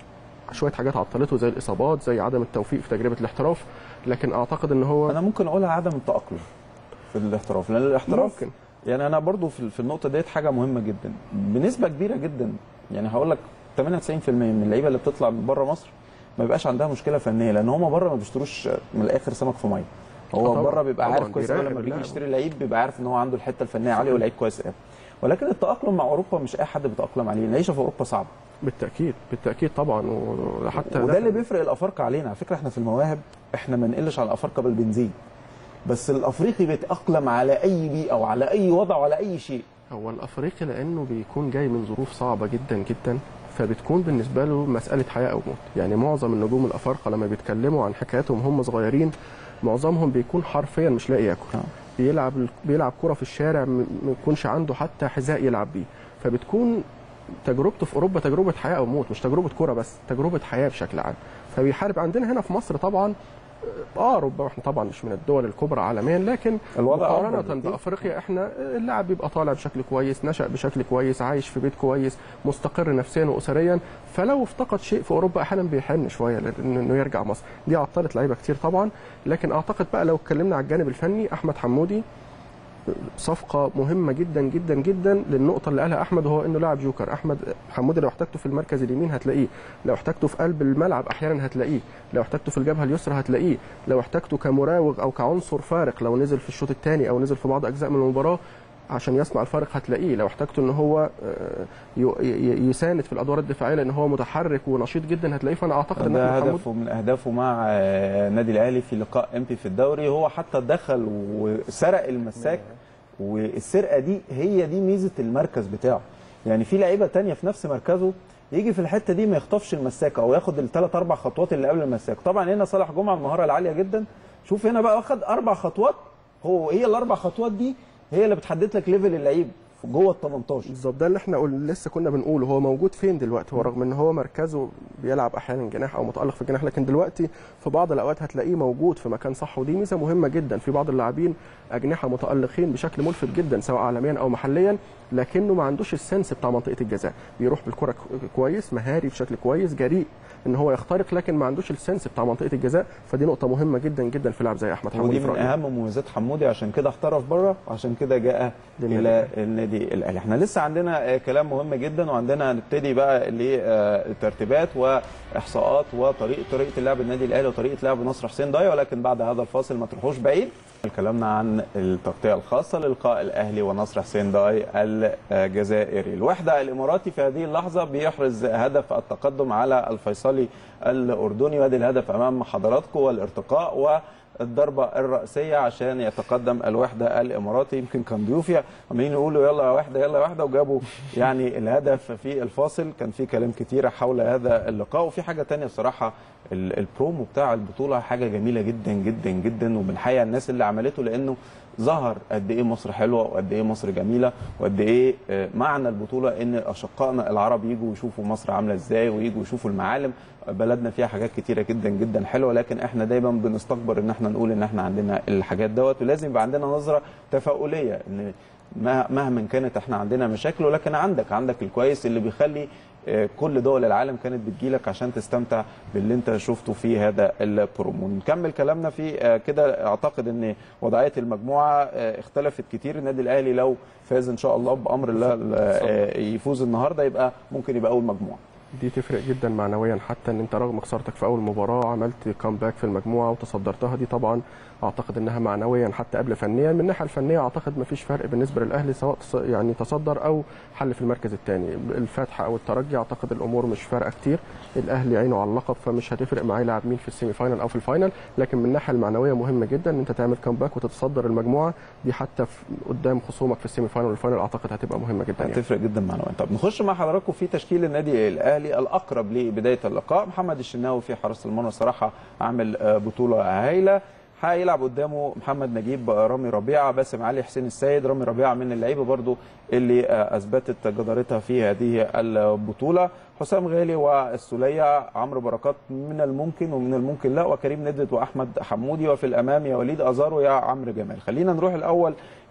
شويه حاجات عطلته زي الاصابات زي عدم التوفيق في تجربه الاحتراف لكن اعتقد ان هو انا ممكن اقولها عدم التاقلم في الاحتراف لان الاحتراف ممكن يعني انا برضو في في النقطه ديت حاجه مهمه جدا بنسبه كبيره جدا يعني هقول لك 98% من اللعيبه اللي بتطلع من بره مصر ما بيبقاش عندها مشكله فنيه لان هم بره ما بيشتروش من الاخر سمك في ميه آه هو طبعاً، بره بيبقى طبعاً، عارف كويس قوي بيراقب لما بيجي اللاعب. يشتري لعيب بيبقى عارف ان هو عنده الحته الفنيه عاليه ولعيب كويس قوي ولكن التاقلم مع اوروبا مش اي حد بيتاقلم عليه العيشه في اوروبا صعبه بالتاكيد بالتاكيد طبعا وحتى وده اللي بيفرق الافارقه علينا على فكره احنا في المواهب احنا ما نقلش على الافارقه بالبنزين بس الافريقي بيتاقلم على اي بيئه وعلى اي وضع وعلى اي شيء هو الافريقي لانه بيكون جاي من ظروف صعبه جدا جدا فبتكون بالنسبه له مساله حياه او موت يعني معظم النجوم الافارقه لما بيتكلموا عن حكاياتهم هم صغيرين معظمهم بيكون حرفيا مش لاقي ياكل آه. بيلعب بيلعب كره في الشارع م- ما يكونش عنده حتى حذاء يلعب بيه فبتكون تجربته في اوروبا تجربه حياه او موت مش تجربه كره بس تجربه حياه بشكل عام فبيحارب عندنا هنا في مصر طبعا اه ربما احنا طبعا مش من الدول الكبرى عالميا لكن الوضع أفضل مقارنه بكتير. بافريقيا احنا اللاعب بيبقى طالع بشكل كويس نشا بشكل كويس عايش في بيت كويس مستقر نفسيا واسريا فلو افتقد شيء في اوروبا احيانا بيحن شويه لأن- انه يرجع مصر دي عطلت لعيبه كتير طبعا لكن اعتقد بقى لو اتكلمنا على الجانب الفني احمد حمودي صفقة مهمة جدا جدا جدا للنقطة اللي قالها أحمد وهو إنه لاعب جوكر، أحمد حمودي لو احتاجته في المركز اليمين هتلاقيه، لو احتاجته في قلب الملعب أحيانا هتلاقيه، لو احتاجته في الجبهة اليسرى هتلاقيه، لو احتاجته كمراوغ أو كعنصر فارق لو نزل في الشوط الثاني أو نزل في بعض أجزاء من المباراة عشان يصنع الفارق هتلاقيه لو احتجته ان هو آه، ي- ي- يساند في الادوار الدفاعيه لان هو متحرك ونشيط جدا هتلاقيه فانا اعتقد ان ده أحمد حمودي هدفه من اهدافه مع آه، النادي الاهلي في لقاء امبي في الدوري هو حتى دخل وسرق المساك والسرقه دي هي دي ميزه المركز بتاعه يعني في لعيبه تانية في نفس مركزه يجي في الحته دي ما يخطفش المساك او ياخد الثلاث اربع خطوات اللي قبل المساك طبعا هنا صالح جمعه المهاره العاليه جدا شوف هنا بقى واخد اربع خطوات هو هي الاربع خطوات دي هي اللي بتحدد لك ليفل اللعيب جوه ال 18 بالظبط ده اللي احنا قول لسه كنا بنقوله هو موجود فين دلوقتي هو رغم ان هو مركزه بيلعب احيانا جناح او متالق في الجناح لكن دلوقتي في بعض الاوقات هتلاقيه موجود في مكان صح ودي ميزه مهمه جدا في بعض اللاعبين اجنحه متالقين بشكل ملفت جدا سواء عالميا او محليا لكنه ما عندوش السنس بتاع منطقه الجزاء بيروح بالكره ك- كويس مهاري بشكل كويس جريء ان هو يخترق لكن ما عندوش السنس بتاع منطقه الجزاء فدي نقطه مهمه جدا جدا في لاعب زي احمد حمودي ودي في من رأيي. اهم مميزات حمودي عشان كده احترف بره وعشان كده جاء للنادي الى النادي الاهلي احنا لسه عندنا آه، كلام مهم جدا وعندنا هنبتدي بقى للترتيبات واحصاءات وطريقه طريقه اللعب النادي الاهلي وطريقه لعب نصر حسين ضايع ولكن بعد هذا الفاصل ما تروحوش بعيد كلامنا عن التغطيه الخاصه للقاء الاهلي ونصر حسين داي الجزائري الوحده الاماراتي في هذه اللحظه بيحرز هدف التقدم على الفيصلي الاردني وادي الهدف امام حضراتكم والارتقاء والضربه الراسيه عشان يتقدم الوحده الاماراتي يمكن كان ضيوفي عمالين يقولوا يلا يا وحده يلا يا وحده وجابوا يعني الهدف في الفاصل كان في كلام كتير حول هذا اللقاء وفي حاجه تانية بصراحه ال- البرومو بتاع البطوله حاجه جميله جدا جدا جدا وبنحيي الناس اللي عملته لانه ظهر قد ايه مصر حلوه وقد ايه مصر جميله وقد ايه آه، معنى البطوله ان اشقائنا العرب يجوا يشوفوا مصر عامله ازاي ويجوا يشوفوا المعالم بلدنا فيها حاجات كتيره جدا جدا حلوه لكن احنا دايما بنستكبر ان احنا نقول ان احنا عندنا الحاجات دوت ولازم يبقى عندنا نظره تفاؤليه ان ما- مهما كانت احنا عندنا مشاكل ولكن عندك عندك الكويس اللي بيخلي آه، كل دول العالم كانت بتجيلك عشان تستمتع باللي انت شفته في هذا البرومو نكمل كلامنا في آه، كده اعتقد ان وضعيه المجموعه آه، اختلفت كتير النادي الاهلي لو فاز ان شاء الله بامر الله آه، يفوز النهارده يبقى ممكن يبقى اول مجموعه دي تفرق جدا معنويا حتى ان انت رغم خسارتك في اول مباراه عملت كامباك في المجموعه وتصدرتها دي طبعا اعتقد انها معنويا حتى قبل فنيا من الناحيه الفنيه اعتقد ما فيش فرق بالنسبه للاهلي سواء تص- يعني تصدر او حل في المركز الثاني الفتح او الترجي اعتقد الامور مش فارقه كتير الاهلي عينه على اللقب فمش هتفرق معاه يلعب مين في السيمي فاينل او في الفاينل لكن من الناحيه المعنويه مهمه جدا ان انت تعمل كامباك وتتصدر المجموعه دي حتى في قدام خصومك في السيمي فاينل والفاينل اعتقد هتبقى مهمه جدا يعني. هتفرق جدا معنويا طب نخش مع حضراتكم في تشكيل النادي الاهلي الاقرب لبدايه اللقاء محمد الشناوي في حراسه المرمى صراحه عامل آه، بطوله هايله هيلعب قدامه محمد نجيب آه، رامي ربيعه باسم علي حسين السيد رامي ربيعه من اللعيبه برضو اللي آه، اثبتت جدارتها في هذه البطوله حسام غالي والسوليه عمرو بركات من الممكن ومن الممكن لا وكريم ندد واحمد حمودي وفي الامام يا وليد ازارو يا عمرو جمال خلينا نروح الاول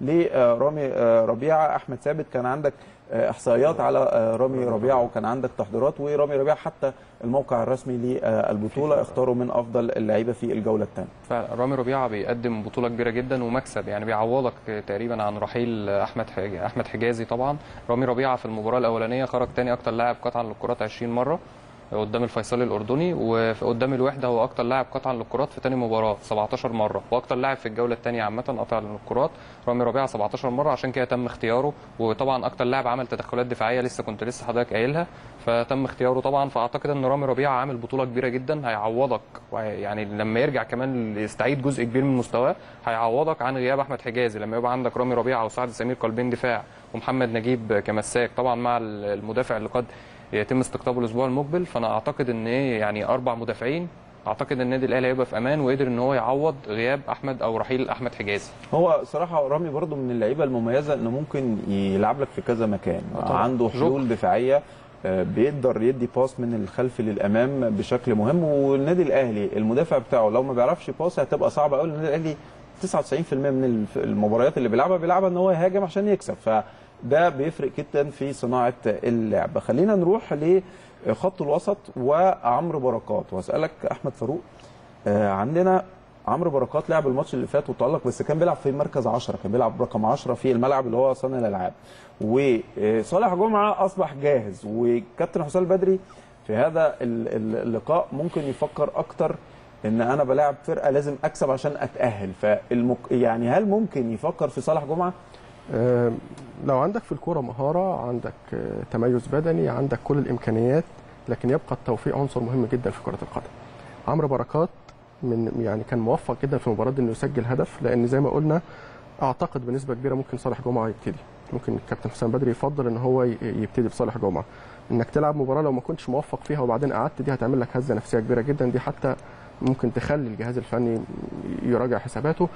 لرامي ربيعه احمد ثابت كان عندك آه، احصائيات على آه، رامي ربيعه وكان عندك تحضيرات ورامي ربيعه حتى الموقع الرسمي للبطوله اختاروا من افضل اللعيبه في الجوله الثانيه فعلا رامي ربيعه بيقدم بطوله كبيره جدا ومكسب يعني بيعوضك تقريبا عن رحيل احمد حج... احمد حجازي طبعا رامي ربيعه في المباراه الاولانيه خرج تاني اكتر لاعب قطعا للكرات 20 مره قدام الفيصلي الاردني وقدام الوحده هو اكتر لاعب قطعا للكرات في تاني مباراه 17 مره واكتر لاعب في الجوله الثانيه عامه قطع للكرات رامي ربيعه 17 مره عشان كده تم اختياره وطبعا اكتر لاعب عمل تدخلات دفاعيه لسه كنت لسه حضرتك قايلها فتم اختياره طبعا فاعتقد ان رامي ربيعه عامل بطوله كبيره جدا هيعوضك وهي- يعني لما يرجع كمان يستعيد جزء كبير من مستواه هيعوضك عن غياب احمد حجازي لما يبقى عندك رامي ربيعه وسعد سمير قلبين دفاع ومحمد نجيب كمساك طبعا مع المدافع اللي قد يتم استقطابه الاسبوع المقبل فانا اعتقد ان ايه يعني اربع مدافعين اعتقد النادي الاهلي هيبقى في امان وقدر ان هو يعوض غياب احمد او رحيل احمد حجازي هو صراحه رامي برضو من اللعيبه المميزه انه ممكن يلعب لك في كذا مكان طبعاً. عنده جوكر. حلول دفاعيه آه، بيقدر يدي باس من الخلف للامام بشكل مهم والنادي الاهلي المدافع بتاعه لو ما بيعرفش باس هتبقى صعبه قوي النادي الاهلي 99% من الف- المباريات اللي بيلعبها بيلعبها ان هو يهاجم عشان يكسب فده بيفرق جدا في صناعه اللعب خلينا نروح لخط الوسط وعمرو بركات واسالك احمد فاروق آه، عندنا عمرو بركات لعب الماتش اللي فات وتألق بس كان بيلعب في مركز 10 كان بيلعب رقم 10 في الملعب اللي هو صانع الالعاب وصالح جمعه اصبح جاهز وكابتن حسام البدري في هذا ال- ال- اللقاء ممكن يفكر اكتر ان انا بلاعب فرقه لازم اكسب عشان اتاهل فالمك... يعني هل ممكن يفكر في صالح جمعه آه، لو عندك في الكوره مهاره عندك آه، تميز بدني عندك كل الامكانيات لكن يبقى التوفيق عنصر مهم جدا في كره القدم عمرو بركات من يعني كان موفق جدا في المباراه دي انه يسجل هدف لان زي ما قلنا اعتقد بنسبه كبيره ممكن صالح جمعه يبتدي ممكن الكابتن حسام بدري يفضل ان هو ي- يبتدي بصالح جمعه انك تلعب مباراه لو ما كنتش موفق فيها وبعدين قعدت دي هتعمل لك هزه نفسيه كبيره جدا دي حتى ممكن تخلي الجهاز الفني يراجع حساباته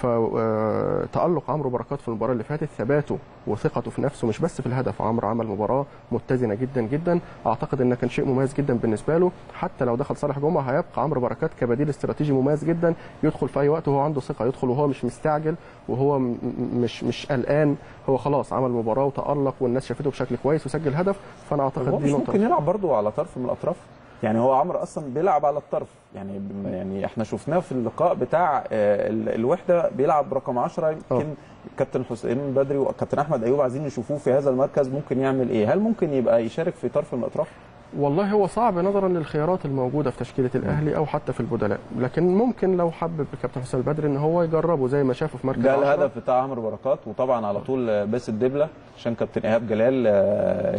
فتألق عمرو بركات في المباراه اللي فاتت ثباته وثقته في نفسه مش بس في الهدف عمرو عمل مباراه متزنه جدا جدا اعتقد ان كان شيء مميز جدا بالنسبه له حتى لو دخل صالح جمعه هيبقى عمرو بركات كبديل استراتيجي مميز جدا يدخل في اي وقت وهو عنده ثقه يدخل وهو مش مستعجل وهو م- م- مش مش قلقان هو خلاص عمل مباراه وتألق والناس شافته بشكل كويس وسجل هدف فانا اعتقد هو دي مش نقطه ممكن يلعب برضو على طرف من الاطراف يعني هو عمرو اصلا بيلعب على الطرف يعني بم- يعني احنا شفناه في اللقاء بتاع آه، ال- الوحده بيلعب رقم 10 يمكن كابتن حسين بدري وكابتن احمد ايوب عايزين يشوفوه في هذا المركز ممكن يعمل ايه هل ممكن يبقى يشارك في طرف من الاطراف والله هو صعب نظرا للخيارات الموجوده في تشكيله الاهلي او حتى في البدلاء لكن ممكن لو حبب الكابتن حسام البدري ان هو يجربه زي ما شافه في مركز ده عشرة. الهدف بتاع عمرو بركات وطبعا على طول آه، باسل دبله عشان كابتن ايهاب جلال آه،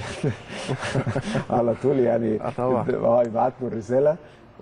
على طول يعني آه طبعا. اه يبعت له الرساله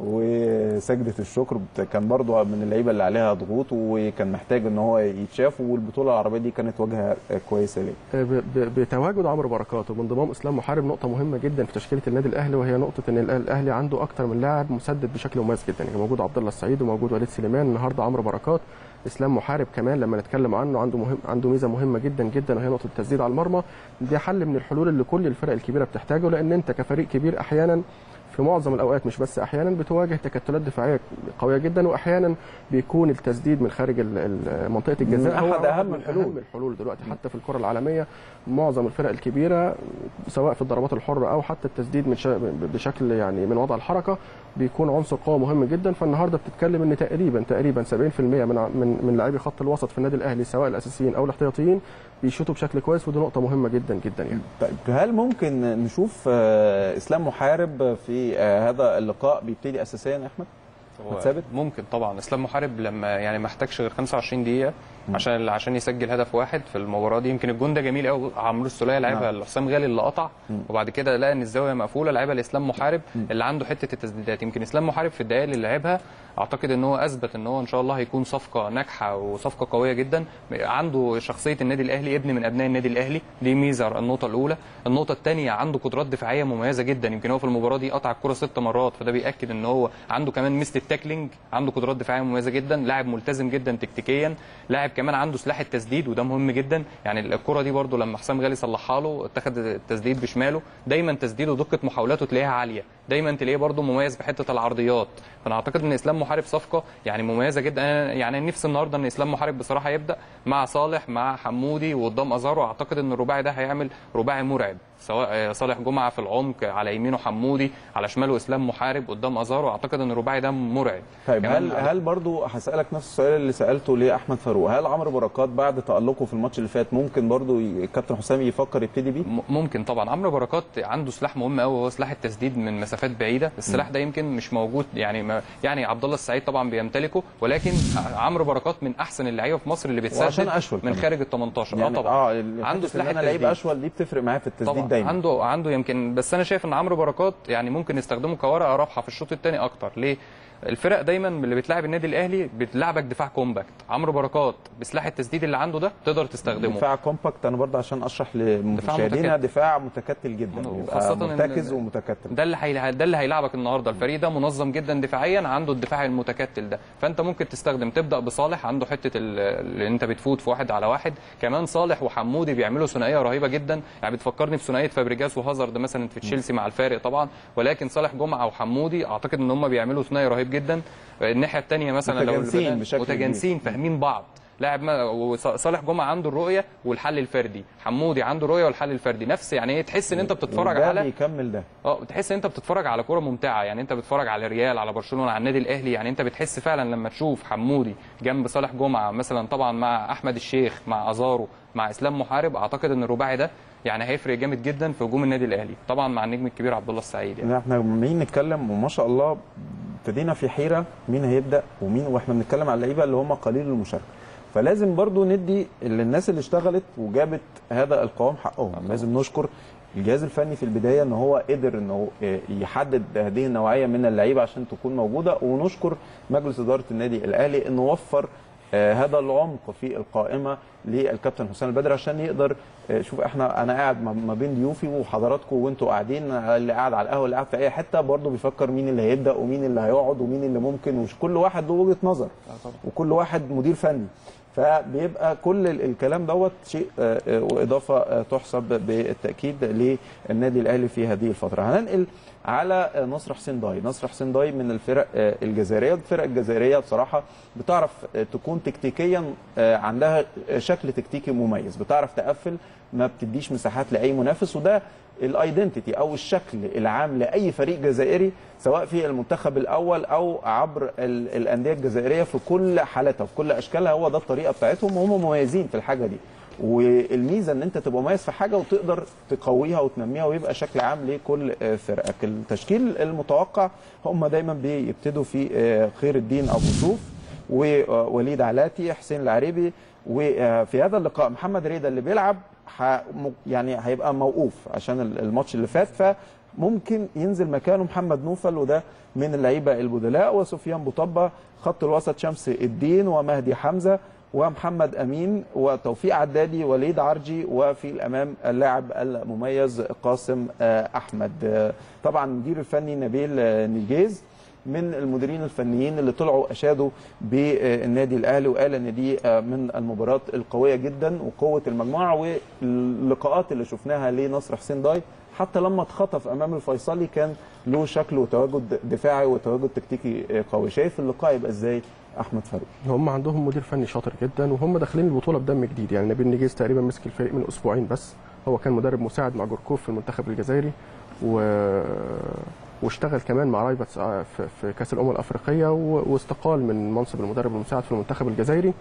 وسجده الشكر بت- كان برضو من اللعيبه اللي عليها ضغوط وكان محتاج ان هو يتشاف والبطوله العربيه دي كانت واجهه آه، كويسه ليه ب- ب- بتواجد عمرو بركات وبانضمام اسلام محارب نقطه مهمه جدا في تشكيله النادي الاهلي وهي نقطه ان الأهلي- الاهلي عنده اكتر من لاعب مسدد بشكل مميز جدا يعني موجود عبد الله السعيد وموجود وليد سليمان النهارده عمرو بركات اسلام محارب كمان لما نتكلم عنه عنده مهم عنده ميزه مهمه جدا جدا وهي نقطه التسديد على المرمى دي حل من الحلول اللي كل الفرق الكبيره بتحتاجه لان انت كفريق كبير احيانا في معظم الاوقات مش بس احيانا بتواجه تكتلات دفاعيه قويه جدا واحيانا بيكون التسديد من خارج ال- ال- منطقه الجزاء أحد هو أهم واحد من الحلول. اهم الحلول دلوقتي حتى في الكره العالميه معظم الفرق الكبيره سواء في الضربات الحره او حتى التسديد من شا- بشكل يعني من وضع الحركه بيكون عنصر قوه مهم جدا فالنهارده بتتكلم ان تقريبا تقريبا 70% من ع- من من لاعبي خط الوسط في النادي الاهلي سواء الاساسيين او الاحتياطيين بيشوطوا بشكل كويس ودي نقطه مهمه جدا جدا يعني طيب هل ممكن نشوف آه، اسلام محارب في آه، هذا اللقاء بيبتدي اساسيا يا احمد هو ثابت؟ ممكن طبعا اسلام محارب لما يعني ما احتاجش غير 25 دقيقه عشان عشان يسجل هدف واحد في المباراه دي يمكن الجون ده جميل قوي عمرو السوليه لعبها لحسام غالي اللي قطع وبعد كده لقى ان الزاويه مقفوله لعبها لاسلام محارب اللي عنده حته التسديدات يمكن اسلام محارب في الدقائق اللي لعبها اعتقد ان هو اثبت ان هو ان شاء الله هيكون صفقه ناجحه وصفقه قويه جدا عنده شخصيه النادي الاهلي ابن من ابناء النادي الاهلي دي ميزه النقطه الاولى النقطه الثانيه عنده قدرات دفاعيه مميزه جدا يمكن هو في المباراه دي قطع الكره ست مرات فده بياكد ان هو عنده كمان ميزه التاكلينج عنده قدرات دفاعيه مميزه جدا لاعب ملتزم جدا تكتيكيا لاعب كمان عنده سلاح التسديد وده مهم جدا يعني الكره دي برده لما حسام غالي صلحها له اتخذ التسديد بشماله دايما تسديده ودقه محاولاته تلاقيها عاليه دايما تلاقيه برده مميز بحته العرضيات فانا اعتقد ان اسلام محارب صفقه يعني مميزه جدا أنا يعني نفسي النهارده ان اسلام محارب بصراحه يبدا مع صالح مع حمودي وقدام ازارو اعتقد ان الرباعي ده هيعمل رباعي مرعب سواء آه، صالح جمعه في العمق على يمينه حمودي على شماله اسلام محارب قدام ازارو اعتقد ان الرباعي ده مرعب طيب كمان هل هل برضو هسالك نفس السؤال اللي سالته لاحمد فاروق هل عمرو بركات بعد تالقه في الماتش اللي فات ممكن برضو ي- الكابتن حسام يفكر يبتدي بيه م- ممكن طبعا عمرو بركات عنده سلاح مهم قوي وهو سلاح التسديد من مسافات بعيده السلاح ده يمكن مش موجود يعني ما يعني عبد الله السعيد طبعا بيمتلكه ولكن عمرو بركات من احسن اللعيبه في مصر اللي وعشان بتسدد أشول من كمان. خارج ال 18 يعني اه طبعا اه عنده عنده سلاح سلاح انا لعيب التسديد. اشول دي بتفرق معاه في التسديد طبعا دايما عنده عنده يمكن بس انا شايف ان عمرو بركات يعني ممكن يستخدمه كورقه رابحه في الشوط الثاني اكتر ليه الفرق دايما اللي بتلاعب النادي الاهلي بتلعبك دفاع كومباكت عمرو بركات بسلاح التسديد اللي عنده ده تقدر تستخدمه دفاع كومباكت انا برضه عشان اشرح لمشاهدينا متكتل. دفاع متكتل جدا وخاصة يبقى إن- مرتكز ومتكتل ده اللي هي... ده اللي هيلعبك النهارده الفريق ده منظم جدا دفاعيا عنده الدفاع المتكتل ده فانت ممكن تستخدم تبدا بصالح عنده حته ال- اللي انت بتفوت في واحد على واحد كمان صالح وحمودي بيعملوا ثنائيه رهيبه جدا يعني بتفكرني في ثنائيه فابريجاس وهازارد مثلا في تشيلسي مع الفارق طبعا ولكن صالح جمعه وحمودي اعتقد ان هم بيعملوا ثنائي رهيب جدا الناحيه الثانيه مثلا لو متجانسين البدن- بشكل كبير. متجانسين فاهمين بعض لاعب ما وصالح جمعه عنده الرؤيه والحل الفردي حمودي عنده الرؤيه والحل الفردي نفس يعني ايه تحس ان انت بتتفرج وده على بيكمل ده اه بتحس ان انت بتتفرج على كوره ممتعه يعني انت بتتفرج على ريال على برشلونه على النادي الاهلي يعني انت بتحس فعلا لما تشوف حمودي جنب صالح جمعه مثلا طبعا مع احمد الشيخ مع ازارو مع اسلام محارب اعتقد ان الرباعي ده يعني هيفرق جامد جدا في هجوم النادي الاهلي طبعا مع النجم الكبير عبد الله السعيد يعني لا، احنا عمالين نتكلم وما شاء الله ابتدينا في حيره مين هيبدا ومين واحنا بنتكلم على اللعيبه اللي هم قليل المشاركه فلازم برضو ندي للناس اللي اشتغلت وجابت هذا القوام حقهم لازم نشكر الجهاز الفني في البدايه ان هو قدر ان هو يحدد هذه النوعيه من اللعيبه عشان تكون موجوده ونشكر مجلس اداره النادي الاهلي انه وفر آه، هذا العمق في القائمه للكابتن حسام البدري عشان يقدر آه، شوف احنا انا قاعد ما- ما بين ضيوفي وحضراتكم وانتوا قاعدين اللي قاعد على القهوه اللي قاعد في اي حته برضه بيفكر مين اللي هيبدا ومين اللي هيقعد ومين اللي ممكن وش كل واحد له وجهه نظر وكل واحد مدير فني فبيبقى كل ال- الكلام دوت شيء آه، آه، واضافه آه، تحسب بالتاكيد للنادي الاهلي في هذه الفتره هننقل على آه، نصر حسين داي نصر حسين داي من الفرق آه، الجزائريه الفرق الجزائريه بصراحه بتعرف آه، تكون تكتيكيا آه، عندها شكل تكتيكي مميز بتعرف تقفل ما بتديش مساحات لاي منافس وده الايدنتيتي او الشكل العام لاي فريق جزائري سواء في المنتخب الاول او عبر ال- الانديه الجزائريه في كل حالاتها في كل اشكالها هو ده الطريقه بتاعتهم وهم مميزين في الحاجه دي والميزه ان انت تبقى مميز في حاجه وتقدر تقويها وتنميها ويبقى شكل عام لكل آه، فرقك التشكيل المتوقع هم دايما بيبتدوا في آه، خير الدين ابو سوف ووليد علاتي حسين العريبي وفي هذا اللقاء محمد ريدا اللي بيلعب ح- م- يعني هيبقى موقوف عشان ال- الماتش اللي فات فممكن ينزل مكانه محمد نوفل وده من اللعيبه البدلاء وسفيان بوطبه خط الوسط شمس الدين ومهدي حمزه ومحمد امين وتوفيق عدادي وليد عرجي وفي الامام اللاعب المميز قاسم آه، احمد آه، طبعا المدير الفني نبيل آه، نيجيز من المديرين الفنيين اللي طلعوا اشادوا بالنادي الاهلي وقال ان دي آه، من المباريات القويه جدا وقوه المجموعه واللقاءات اللي شفناها لنصر حسين داي حتى لما اتخطف امام الفيصلي كان له شكل وتواجد دفاعي وتواجد تكتيكي آه، قوي شايف اللقاء يبقى ازاي احمد فاروق هم عندهم مدير فني شاطر جدا وهم داخلين البطوله بدم جديد يعني نبيل نجيز تقريبا مسك الفريق من اسبوعين بس هو كان مدرب مساعد مع جوركوف في المنتخب الجزائري و... واشتغل كمان مع رايبتس في, في كاس الامم الافريقيه و... واستقال من منصب المدرب المساعد في المنتخب الجزائري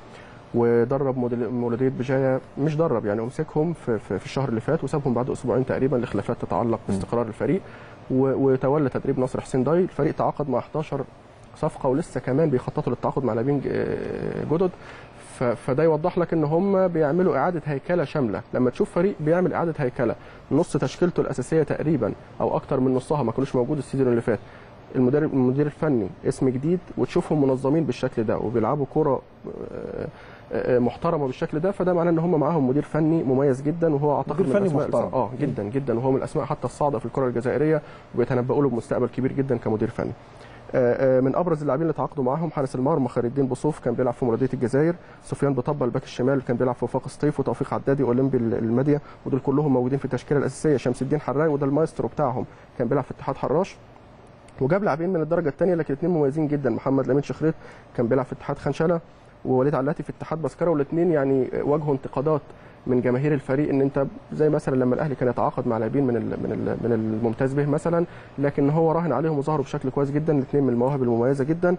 ودرب موديل- مولوديه بجايه مش درب يعني امسكهم في, في, في الشهر اللي فات وسابهم بعد اسبوعين تقريبا لخلافات تتعلق باستقرار الفريق و... وتولى تدريب نصر حسين داي الفريق تعاقد مع 11 صفقه ولسه كمان بيخططوا للتعاقد مع لاعبين ج- جدد ف- فده يوضح لك ان هم بيعملوا اعاده هيكله شامله لما تشوف فريق بيعمل اعاده هيكله نص تشكيلته الاساسيه تقريبا او اكتر من نصها ما كانوش موجود السيزون اللي فات المدرب المدير الفني اسم جديد وتشوفهم منظمين بالشكل ده وبيلعبوا كره آه، آه، محترمه بالشكل ده فده معناه ان هم معاهم مدير فني مميز جدا وهو اعتقد مدير من فني الأسماء محترم. الص- اه جدا جدا وهو من الاسماء حتى الصاعده في الكره الجزائريه وبيتنبؤوا له بمستقبل كبير جدا كمدير فني آه، آه، من ابرز اللاعبين اللي تعاقدوا معاهم حارس المرمى خير الدين بوصوف كان بيلعب في مولوديه الجزائر سفيان بطبه الباك الشمال اللي كان بيلعب في وفاق سطيف وتوفيق عدادي واولمبي الماديه ودول كلهم موجودين في التشكيله الاساسيه شمس الدين حراي وده المايسترو بتاعهم كان بيلعب في اتحاد حراش وجاب لاعبين من الدرجه الثانيه لكن الاثنين مميزين جدا محمد لامين شخريط كان بيلعب في اتحاد خنشله ووليد علاتي في اتحاد بسكره والاثنين يعني واجهوا انتقادات من جماهير الفريق ان انت زي مثلا لما الاهلي كان يتعاقد مع لاعبين من ال من ال من الممتاز به مثلا لكن هو راهن عليهم وظهروا بشكل كويس جدا الاثنين من المواهب المميزه جدا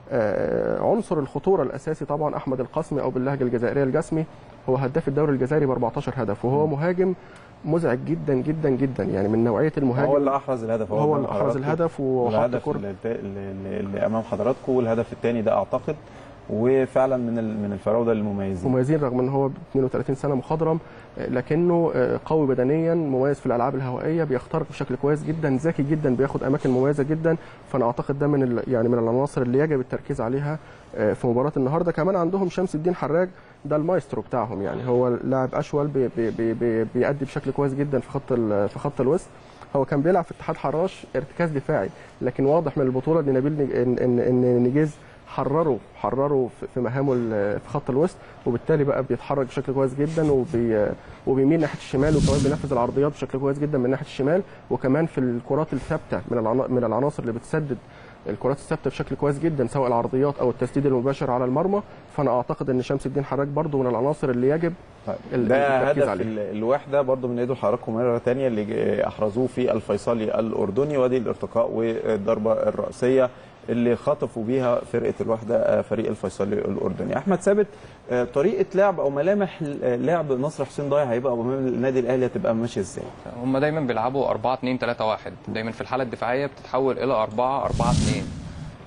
آه، عنصر الخطوره الاساسي طبعا احمد القاسمي او باللهجه الجزائريه الجسمي هو هداف الدوري الجزائري ب 14 هدف وهو مهاجم مزعج جدا جدا جدا يعني من نوعيه المهاجم هو اللي احرز الهدف هو قدام اللي احرز حضراتكم. الهدف وحط والهدف كره اللي, اللي, اللي امام حضراتكم والهدف الثاني ده اعتقد وفعلا من ال- من الفراوده المميزين مميزين رغم ان هو ب 32 سنه مخضرم آه، لكنه آه، قوي بدنيا مميز في الالعاب الهوائيه بيخترق بشكل كويس جدا ذكي جدا بياخد اماكن مميزه جدا فانا اعتقد ده من ال- يعني من العناصر اللي يجب التركيز عليها آه، في مباراه النهارده كمان عندهم شمس الدين حراج ده المايسترو بتاعهم يعني هو لاعب اشول بي بي بي بي بيأدي بشكل كويس جدا في خط ال- في خط الوسط هو كان بيلعب في اتحاد حراش ارتكاز دفاعي لكن واضح من البطوله ان نبيل نج- ان ان, إن نجيز حرروا حرروا في- في مهامه ال- في خط الوسط وبالتالي بقى بيتحرك بشكل كويس جدا وبي وبيميل ناحيه الشمال وكمان بينفذ العرضيات بشكل كويس جدا من ناحيه الشمال وكمان في الكرات الثابته من العنا- من العناصر اللي بتسدد الكرات الثابته بشكل كويس جدا سواء العرضيات او التسديد المباشر على المرمى فانا اعتقد ان شمس الدين حراج برضو من العناصر اللي يجب طيب ال- ده التركيز هدف عليه. ال- الوحده برضو من ايده لحضراتكم مره ثانيه اللي ج- احرزوه في الفيصلي الاردني وادي الارتقاء والضربه الراسيه اللي خطفوا بيها فرقه الوحده آه، فريق الفيصلي الاردني احمد ثابت آه، طريقه لعب او ملامح ل- لعب نصر حسين ضايع هيبقى امام النادي الاهلي هتبقى ماشيه ازاي هم دايما بيلعبوا 4 2 3 1 دايما في الحاله الدفاعيه بتتحول الى 4 4 2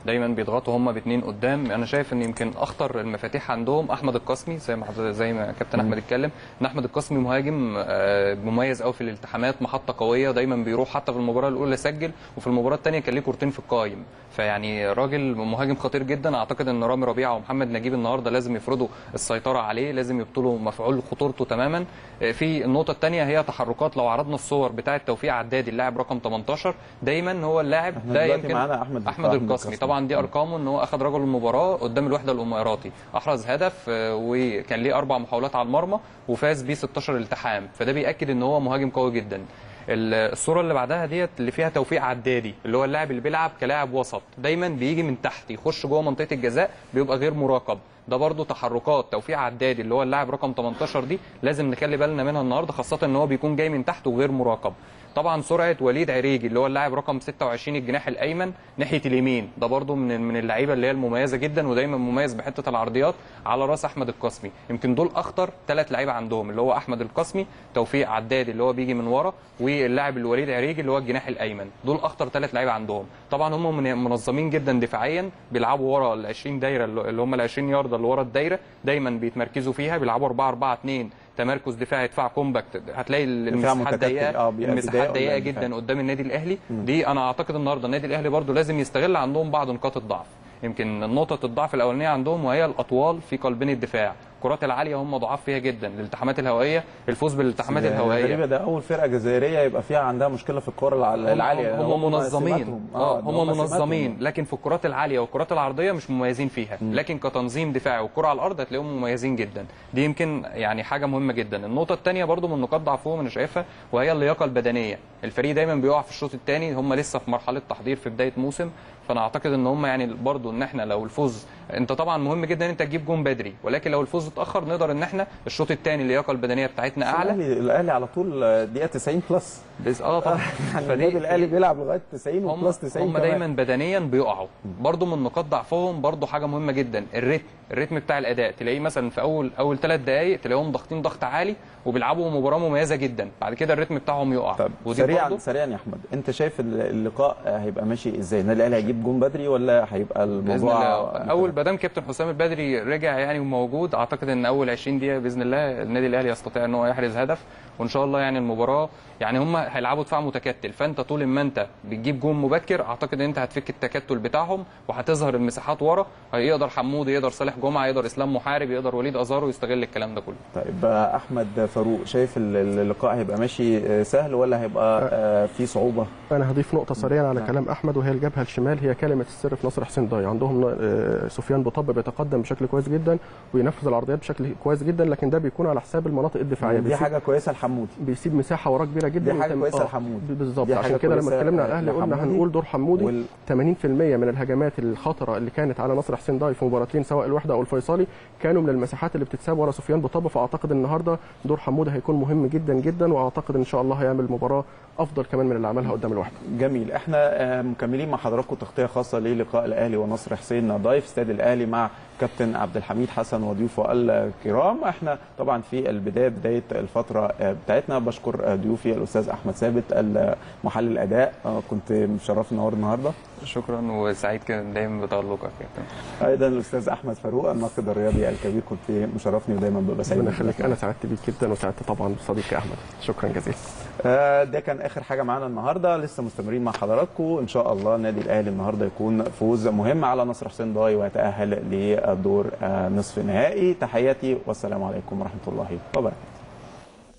دايما بيضغطوا هم باثنين قدام انا شايف ان يمكن اخطر المفاتيح عندهم احمد القاسمي زي ما حضرتك- زي ما كابتن احمد اتكلم ان احمد القاسمي مهاجم آه، مميز قوي في الالتحامات محطه قويه دايما بيروح حتى في المباراه الاولى سجل وفي المباراه الثانيه كان ليه كورتين في القايم فيعني راجل مهاجم خطير جدا اعتقد ان رامي ربيعه ومحمد نجيب النهارده لازم يفرضوا السيطره عليه لازم يبطلوا مفعول خطورته تماما آه، في النقطه الثانيه هي تحركات لو عرضنا الصور بتاعه توفيق عدادي اللاعب رقم 18 دايما هو اللاعب احنا ده دلوقتي يمكن معانا احمد احمد القاسمي طبعا دي ارقامه ان هو اخذ رجل المباراه قدام الوحده الاماراتي احرز هدف آه، وكان ليه اربع محاولات على المرمى وفاز بيه 16 التحام فده بياكد ان هو مهاجم قوي جدا ال- الصوره اللي بعدها ديت اللي فيها توفيق عدادي اللي هو اللاعب اللي بيلعب كلاعب وسط دايما بيجي من تحت يخش جوه منطقه الجزاء بيبقى غير مراقب ده برضو تحركات توفيق عدادي اللي هو اللاعب رقم 18 دي لازم نخلي بالنا منها النهارده خاصه ان هو بيكون جاي من تحت وغير مراقب طبعا سرعه وليد عريجي اللي هو اللاعب رقم 26 الجناح الايمن ناحيه اليمين ده برضو من من اللعيبه اللي هي المميزه جدا ودايما مميز بحته العرضيات على راس احمد القاسمي يمكن دول اخطر ثلاث لعيبه عندهم اللي هو احمد القاسمي توفيق عدادي اللي هو بيجي من ورا واللاعب الوليد عريجي اللي هو الجناح الايمن دول اخطر ثلاث لعيبه عندهم طبعا هم من- منظمين جدا دفاعيا بيلعبوا ورا ال 20 دايره اللي هم ال 20 يارده اللي ورا الدايره دايما بيتمركزوا فيها بيلعبوا 4 4 2 تمركز دفاعي دفاع كومباكت هتلاقي المساحات متكتل. ضيقه آه، بيبقى المساحات بداية ضيقه قدام جدا دفاع. قدام النادي الاهلي دي انا اعتقد النهارده النادي الاهلي برضو لازم يستغل عندهم بعض نقاط الضعف يمكن نقطه الضعف الاولانيه عندهم وهي الاطوال في قلبين الدفاع الكرات العاليه هم ضعاف فيها جدا الالتحامات الهوائيه الفوز بالالتحامات الهوائيه غريبه ده اول فرقه جزائريه يبقى فيها عندها مشكله في الكره الع- العاليه هم, هم منظمين سماتهم. اه ده هم سماتهم. منظمين لكن في الكرات العاليه والكرات العرضيه مش مميزين فيها لكن كتنظيم دفاعي والكره على الارض هتلاقيهم مميزين جدا دي يمكن يعني حاجه مهمه جدا النقطه الثانيه برضو من نقاط ضعفهم انا شايفها وهي اللياقه البدنيه الفريق دايما بيقع في الشوط الثاني هم لسه في مرحله تحضير في بدايه موسم فانا اعتقد ان هم يعني برضو ان احنا لو الفوز انت طبعا مهم جدا ان انت تجيب جون بدري ولكن لو الفوز اتاخر نقدر ان احنا الشوط الثاني اللياقه البدنيه بتاعتنا اعلى الاهلي الاهلي على طول آه، دقيقه 90 بلس بس اه طبعا يعني فدي- النادي الاهلي بيلعب لغايه 90 هم وبلس 90 هم كمان. دايما بدنيا بيقعوا برضو من نقاط ضعفهم برضو حاجه مهمه جدا الريتم الريتم بتاع الاداء تلاقيه مثلا في اول اول ثلاث دقائق تلاقيهم ضاغطين ضغط عالي وبيلعبوا مباراه مميزه جدا بعد كده الريتم بتاعهم يقع طب ودي سريعا برضو سريعا يا احمد انت شايف ال- اللقاء هيبقى ماشي ازاي النادي الاهلي هيجيب جون بدري ولا هيبقى باذن الموضوع الله اول ما دام كابتن حسام البدري رجع يعني وموجود اعتقد ان اول 20 دقيقه باذن الله النادي الاهلي يستطيع ان هو يحرز هدف وان شاء الله يعني المباراه يعني هم هيلعبوا دفاع متكتل فانت طول ما انت بتجيب جون مبكر اعتقد ان انت هتفك التكتل بتاعهم وهتظهر المساحات ورا هيقدر حمودي يقدر صالح جمعه يقدر اسلام محارب يقدر وليد ازارو يستغل الكلام ده كله طيب آه، احمد فاروق شايف ال- ال- اللقاء هيبقى ماشي آه، سهل ولا هيبقى آه، في صعوبه انا هضيف نقطه سريعا على نعم. كلام احمد وهي الجبهه الشمال هي كلمه السر في نصر حسين ضاي عندهم آه، سفيان بوطب بيتقدم بشكل كويس جدا وينفذ العرضيات بشكل كويس جدا لكن ده بيكون على حساب المناطق الدفاعيه دي بيسيب- حاجه كويسه لحمودي بيسيب مساحه وراه كبيره جدا دي حاجة وتم- كويسة آه، لحمودي. بالظبط دي عشان حاجة كده لما كويسة اتكلمنا على الاهلي قلنا لحمودي. هنقول دور حمودي وال- 80% من الهجمات الخطره اللي كانت على نصر حسين ضاي في مباراتين سواء الوحده او الفيصلي كانوا من المساحات اللي بتتساب ورا سفيان بوطب فاعتقد النهارده دور حمودي هيكون مهم جدا جدا واعتقد ان شاء الله هيعمل مباراه افضل كمان من اللي عملها قدام الوحده جميل احنا آه، مكملين مع حضراتكم تغطيه خاصه للقاء الاهلي ونصر حسين ضايف استاد الاهلي مع كابتن عبد الحميد حسن وضيوفه الكرام احنا طبعا في البدايه بدايه الفتره آه، بتاعتنا بشكر آه، ضيوفي الاستاذ احمد ثابت محلل الاداء آه، كنت مشرف النهارده النهارده شكرا وسعيد كده دايما بتالقك يا كابتن ايضا الاستاذ احمد فاروق الناقد الرياضي الكبير كنت مشرفني ودايما ببقى سعيد ربنا يخليك انا سعدت بيك جدا وسعدت طبعا بصديقي احمد شكرا جزيلا آه، ده كان اخر حاجه معانا النهارده لسه مستمرين مع حضراتكم ان شاء الله النادي الاهلي النهارده يكون فوز مهم على نصر حسين ضاي ويتاهل للدور آه، نصف نهائي تحياتي والسلام عليكم ورحمه الله وبركاته